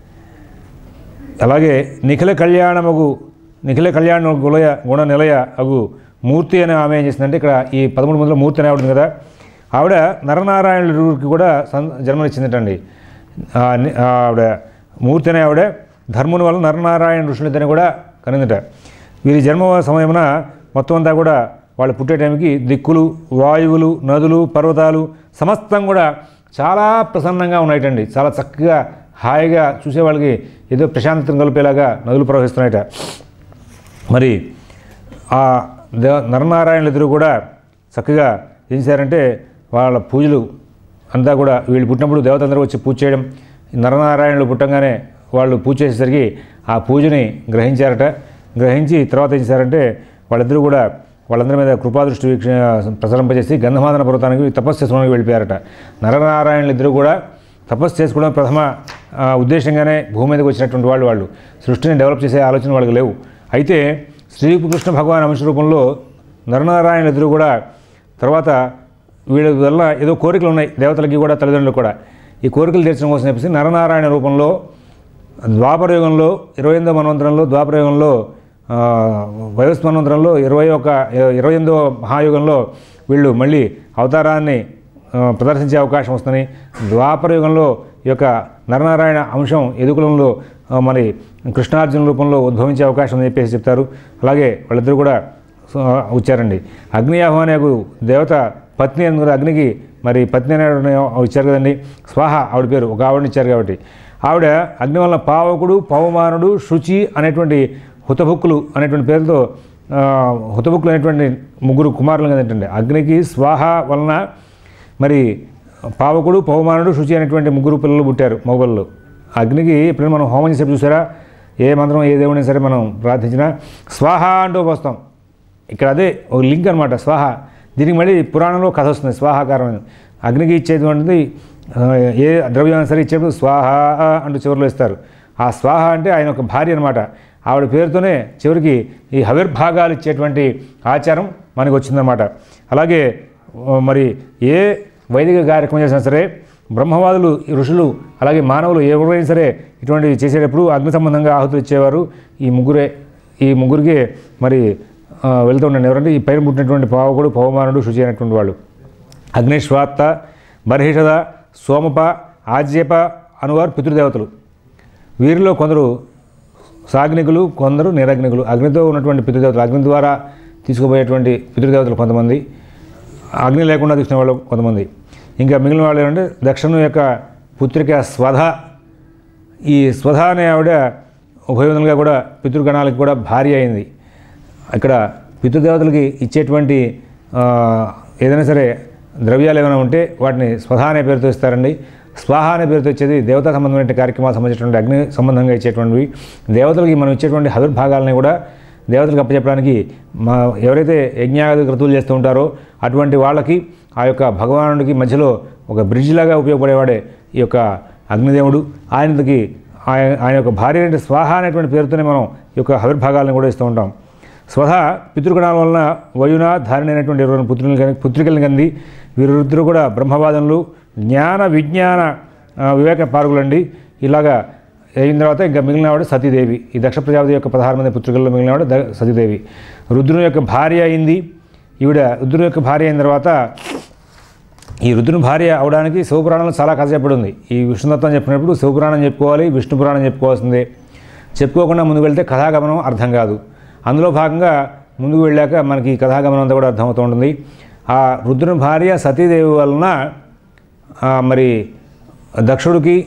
అలాగే నిఖిల కళ్యాణమగు నిఖిల కళ్యాణ గులయ గుణ నిలయ అగు మూర్తి అనే ఆమె ఏం చేసిందంటే ఇక్కడ ఈ పదమూడు మందిలో మూర్తి అనే ఆవిడ ఉంది కదా ఆవిడ నరనారాయణుడికి కూడా సం జన్మనిచ్చిందటండి ఆ ని- ఆ ఆవిడ మూర్తి అనే ఆవిడ ధర్ముని వల్ల నరనారాయణ ఋషులిద్దరిని కూడా కనిందట వీరి జన్మ సమయమున మొత్తం అంతా కూడా వాళ్ళు పుట్టే టైంకి దిక్కులు వాయువులు నదులు పర్వతాలు సమస్తం కూడా చాలా ప్రసన్నంగా ఉన్నాయటండి చాలా చక్కగా హాయిగా చూసేవాళ్ళకి ఏదో ప్రశాంతతను కలిపేలాగా నదులు ప్రవహిస్తున్నాయట మరి ఆ దేవ నరనారాయణులు ఇద్దరు కూడా చక్కగా ఏం చేశారంటే వాళ్ళ పూజలు అంతా కూడా వీళ్ళు పుట్టినప్పుడు దేవతందరూ వచ్చి పూజ చేయడం ఈ నరనారాయణులు పుట్టంగానే వాళ్ళు పూజ చేసేసరికి ఆ పూజని గ్రహించారట గ్రహించి తర్వాత ఏం చేశారంటే వాళ్ళిద్దరూ కూడా వాళ్ళందరి మీద కృపాదృష్టి వీక్ష ప్రసరింపజేసి గంధమాదన పర్వతానికి తపస్సు చేసుకోవడానికి వెళ్ళిపోయారట నరనారాయణులు ఇద్దరు కూడా తపస్సు చేసుకోవడం ప్రథమ ఆ, ఉద్దేశంగానే భూమి మీదకి వచ్చినటువంటి వాళ్ళు వాళ్ళు సృష్టిని డెవలప్ చేసే ఆలోచన వాళ్ళకి లేవు అయితే శ్రీకృష్ణ భగవాన్ అంశ రూపంలో నరనారాయణులు ఇద్దరు కూడా తర్వాత వీళ్ళ వల్ల ఏదో కోరికలు ఉన్నాయి దేవతలకి కూడా తల్లిదండ్రులకు కూడా ఈ కోరికలు తీర్చడం కోసం చెప్పేసి నరనారాయణ రూపంలో ద్వాపర యుగంలో ఇరవై ఎనిమిదో మన్వంతరంలో ద్వాపర యుగంలో ఆ, వయోస్ మన్వంతరంలో ఇరవై ఒక ఇరవై ఎనిమిదో మహాయుగంలో వీళ్ళు మళ్ళీ అవతారాన్ని ఆ, ప్రదర్శించే అవకాశం వస్తుంది ద్వాపర యుగంలో ఈ యొక్క నరనారాయణ అంశం ఎదుకులంలో ఆ, మరి కృష్ణార్జున రూపంలో ఉద్భవించే అవకాశం ఉందని చెప్పేసి చెప్తారు అలాగే వాళ్ళిద్దరూ కూడా సో, వచ్చారండి అగ్ని అనే ఒక దేవత పత్ని అని కూడా అగ్నికి మరి పత్ని అనే ఇచ్చారు కదండి స్వాహ ఆవిడ పేరు ఒక ఆవిడని ఇచ్చారు కాబట్టి ఆవిడ అగ్ని వలన పావకుడు పవమానుడు శుచి అనేటువంటి హుతభుక్కులు అనేటువంటి పేరుతో ఆ, హుతభుక్కులు అనేటువంటి ముగ్గురు కుమారులు కదంటండి అగ్నికి స్వాహ వలన మరి పావకుడు పవమానుడు శుచి అనేటువంటి ముగ్గురు పిల్లలు పుట్టారు మగపిల్లలు అగ్నికి ఎప్పుడైనా మనం హోమం చేసేపు చూసారా ఏ మంత్రం ఏ దేవుడైనా సరే మనం ప్రార్థించినా స్వాహ అంటూ వస్తాం ఇక్కడ అదే ఒక లింక్ అనమాట స్వాహ దీనికి మళ్ళీ పురాణంలో కథ వస్తుంది స్వాహాకారం అని. అగ్నికి ఇచ్చేటువంటిది ఆ, ఏ ద్రవ్యం సరే ఇచ్చేప్పుడు స్వాహ అంటూ చివరిలో ఇస్తారు ఆ స్వాహ అంటే ఆయన ఒక భార్య అనమాట ఆవిడ పేరుతోనే చివరికి ఈ హవిర్భాగాలు ఇచ్చేటువంటి ఆచారం మనకు వచ్చిందన్నమాట అలాగే ఆ, మరి ఏ వైదిక కార్యక్రమం చేసినా సరే బ్రహ్మవాదులు ఈ ఋషులు అలాగే మానవులు ఎవరైనా సరే ఇటువంటివి చేసేటప్పుడు అగ్ని సంబంధంగా ఆహుతులు ఇచ్చేవారు ఈ ముగ్గురే ఈ ముగ్గురికి మరి ఆ, వెళ్తూ ఉండండి ఎవరంటే ఈ పైన పుట్టినటువంటి పావకుడు పవమానుడు శుచి అయినటువంటి వాళ్ళు అగ్నిశ్వాత్త బర్హిషద సోమప ఆజ్యప అనువారు పితృదేవతలు వీరిలో కొందరు సాగ్నికులు కొందరు నిరగ్నికులు అగ్నితో ఉన్నటువంటి పితృదేవతలు అగ్ని ద్వారా తీసుకుపోయేటువంటి పితృదేవతలు కొంతమంది అగ్ని లేకుండా తీసుకునే వాళ్ళు కొంతమంది ఇంకా మిగిలిన వాళ్ళు ఏంటంటే దక్షిణం యొక్క పుత్రిక స్వధ ఈ స్వధ అనే ఆవిడ ఉభయవిధంగా కూడా పితృగణాలకు కూడా భార్య అయింది ఇక్కడ పితృదేవతలకి ఇచ్చేటువంటి ఆ, ఏదైనా సరే ద్రవ్యాలు ఏమైనా ఉంటే వాటిని స్వధ అనే పేరుతో ఇస్తారండి స్వాహ అనే పేరుతో ఇచ్చేది దేవతా సంబంధమైన కార్యక్రమాలు సంబంధించినటువంటి అగ్ని సంబంధంగా ఇచ్చేటువంటివి దేవతలకి మనం ఇచ్చేటువంటి హవిర్భాగాలని కూడా దేవతలకు అప్పచెప్పడానికి మా ఎవరైతే యజ్ఞాది క్రతువులు చేస్తూ ఉంటారో అటువంటి వాళ్ళకి ఆ యొక్క భగవానుడికి మధ్యలో ఒక బ్రిడ్జ్ లాగా ఉపయోగపడేవాడే ఈ యొక్క అగ్నిదేవుడు ఆయనకి ఆయన ఆయన యొక్క భార్య అంటే స్వాహ అనేటువంటి పేరుతోనే మనం ఈ యొక్క హవిర్భాగాలను కూడా ఇస్తూ ఉంటాం స్వధ పితృగణాల వలన వయున ధారణ అయినటువంటి ఇరవై పుత్రులు కానీ పుత్రికలను కంది వీరిద్దరూ కూడా బ్రహ్మవాదనలు జ్ఞాన విజ్ఞాన ఆ, వివేక పారుగులండి ఇలాగా అయిన తర్వాత ఇంకా మిగిలిన ఆవిడ సతీదేవి ఈ దక్ష ప్రజాపతి యొక్క పదహారు మంది పుత్రికల్లో మిగిలిన ఆవిడ ద- సతీదేవి రుద్రుని యొక్క భార్య అయింది ఈవిడ రుద్రుని యొక్క భార్య అయిన తర్వాత ఈ రుద్రుని భార్య అవడానికి శివపురాణంలో చాలా కథ చెప్పబడి ఉంది ఈ విష్ణుదత్తం చెప్పినప్పుడు శివపురాణం చెప్పుకోవాలి విష్ణు పురాణం చెప్పుకోవాల్సిందే చెప్పుకోకుండా ముందుకు వెళ్తే కథాగమనం అర్థం కాదు అందులో భాగంగా ముందుకు వెళ్ళాక మనకి ఈ కథాగమనం అంతా కూడా అర్థమవుతూ ఉంటుంది ఆ రుద్రుని భార్య సతీదేవి వలన ఆ, మరి దక్షుడికి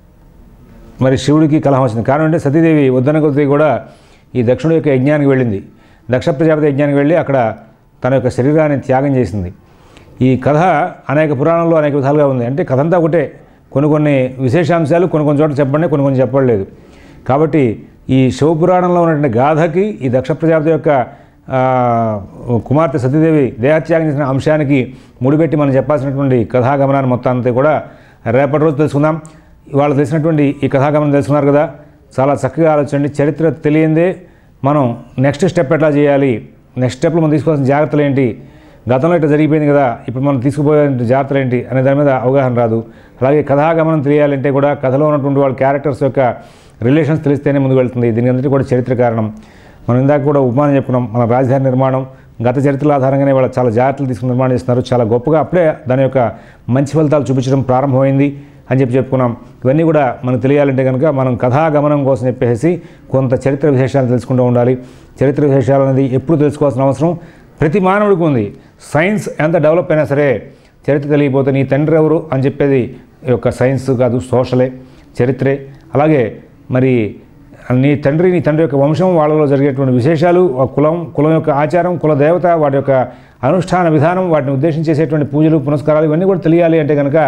మరి శివుడికి కలహం వచ్చింది కారణం అంటే సతీదేవి వద్దన కొద్ది కూడా ఈ దక్షిణుడి యొక్క యజ్ఞానికి వెళ్ళింది దక్ష ప్రజాపతి యజ్ఞానికి వెళ్ళి అక్కడ తన యొక్క శరీరాన్ని త్యాగం చేసింది ఈ కథ అనేక పురాణంలో అనేక విధాలుగా ఉంది అంటే కథ అంతా ఒకటే కొన్ని కొన్ని విశేషాంశాలు కొన్ని కొన్ని చోట్ల చెప్పండి కొన్ని కొన్ని చెప్పలేదు కాబట్టి ఈ శివపురాణంలో ఉన్నటువంటి గాథకి ఈ దక్ష ప్రజాపతి యొక్క ఆ, కుమార్తె సతీదేవి దేహత్యాగం చేసిన అంశానికి ముడిపెట్టి మనం చెప్పాల్సినటువంటి కథాగమనాన్ని మొత్తం అంతా కూడా రేపటి రోజు తెలుసుకుందాం వాళ్ళు తెలిసినటువంటి ఈ కథాగమనం తెలుసుకున్నారు కదా చాలా చక్కగా ఆలోచండి చరిత్ర తెలియందే మనం నెక్స్ట్ స్టెప్ ఎట్లా చేయాలి నెక్స్ట్ స్టెప్లో మనం తీసుకోవాల్సిన జాగ్రత్తలు ఏంటి గతంలో ఇట్లా జరిగిపోయింది కదా ఇప్పుడు మనం తీసుకుపోయే జాగ్రత్తలు ఏంటి అనే దాని మీద అవగాహన రాదు అలాగే కథాగమనం తెలియాలంటే కూడా కథలో ఉన్నటువంటి వాళ్ళ క్యారెక్టర్స్ యొక్క రిలేషన్స్ తెలిస్తేనే ముందుకు వెళ్తుంది దీని అందరికీ కూడా చరిత్ర కారణం మనం ఇందాక కూడా ఉపమానం చెప్పుకున్నాం మన రాజధాని నిర్మాణం గత చరిత్రల ఆధారంగానే వాళ్ళు చాలా జాగ్రత్తలు తీసుకుని నిర్మాణం చేస్తున్నారు చాలా గొప్పగా అప్పుడే దాని యొక్క మంచి ఫలితాలు చూపించడం ప్రారంభమైంది అని చెప్పి చెప్పుకున్నాం ఇవన్నీ కూడా మనకు తెలియాలంటే కనుక మనం కథాగమనం కోసం చెప్పేసి కొంత చరిత్ర విశేషాలు తెలుసుకుంటూ ఉండాలి చరిత్ర విశేషాలు అనేది ఎప్పుడు తెలుసుకోవాల్సిన అవసరం ప్రతి మానవుడికి ఉంది సైన్స్ ఎంత డెవలప్ అయినా సరే చరిత్ర తెలియకపోతే నీ తండ్రి ఎవరు అని చెప్పేది ఈ యొక్క సైన్స్ కాదు సోషలే చరిత్రే అలాగే మరి నీ తండ్రి నీ తండ్రి యొక్క వంశం వాళ్ళలో జరిగేటువంటి విశేషాలు ఆ కులం కులం యొక్క ఆచారం కుల దేవత వాటి యొక్క అనుష్ఠాన విధానం వాటిని ఉద్దేశించి చేసేటువంటి పూజలు పునస్కారాలు ఇవన్నీ కూడా తెలియాలి అంటే కనుక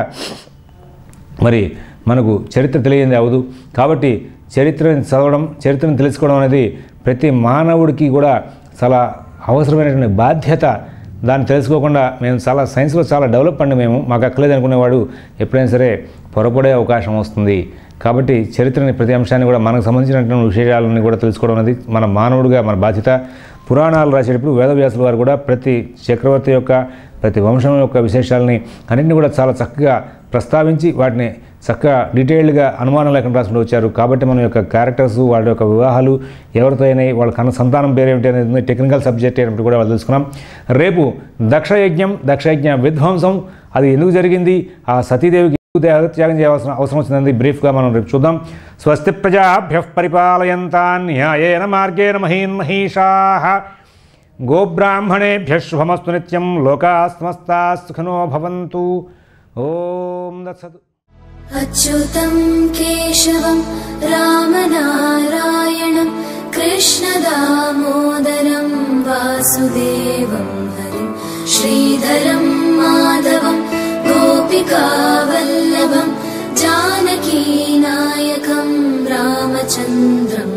మరి మనకు చరిత్ర తెలియంది అవదు కాబట్టి చరిత్రని చదవడం చరిత్రను తెలుసుకోవడం అనేది ప్రతి మానవుడికి కూడా చాలా అవసరమైనటువంటి బాధ్యత దాన్ని తెలుసుకోకుండా మేము చాలా సైన్స్లో చాలా డెవలప్ అండి మేము మాకు అక్కలేదు అనుకునేవాడు ఎప్పుడైనా సరే పొరపడే అవకాశం వస్తుంది కాబట్టి చరిత్రని ప్రతి అంశాన్ని కూడా మనకు సంబంధించినటువంటి విషయాలని కూడా తెలుసుకోవడం అనేది మన మానవుడిగా మన బాధ్యత పురాణాలు రాసేటప్పుడు వేదవ్యాసుల వారు కూడా ప్రతి చక్రవర్తి యొక్క ప్రతి వంశం యొక్క విశేషాలని అన్నింటినీ కూడా చాలా చక్కగా ప్రస్తావించి వాటిని చక్కగా డీటెయిల్డ్గా అనుమానం లేకుండా రాసుకుంటూ వచ్చారు కాబట్టి మన యొక్క క్యారెక్టర్స్ వాళ్ళ యొక్క వివాహాలు ఎవరితో అయినాయి వాళ్ళ కన్న సంతానం పేరేమిటి అనేది టెక్నికల్ సబ్జెక్ట్ ఏంటి కూడా వాళ్ళు తెలుసుకున్నాం రేపు దక్షయజ్ఞం దక్షయజ్ఞ విధ్వంసం అది ఎందుకు జరిగింది ఆ సతీదేవికి ఎందుకు దేహత్యాగం చేయాల్సిన అవసరం వచ్చింది బ్రీఫ్గా మనం రేపు చూద్దాం స్వస్తి ప్రజాభ్య పరిపాలయంతాన్ న్యాయేన మార్గేణ మహీన్ మహీషా గోబ్రాహ్మణేభ్య శుభమస్తు నిత్యం లోకా సమస్తా సుఖినో భవంతు ఓం దత్సతు अच्युतं केशवं रामनारायणं कृष्णदामोदरं वासुदेवं हरिं श्रीधरं माधवं गोपिकावल्लभं जानकीनायकं रामचन्द्रं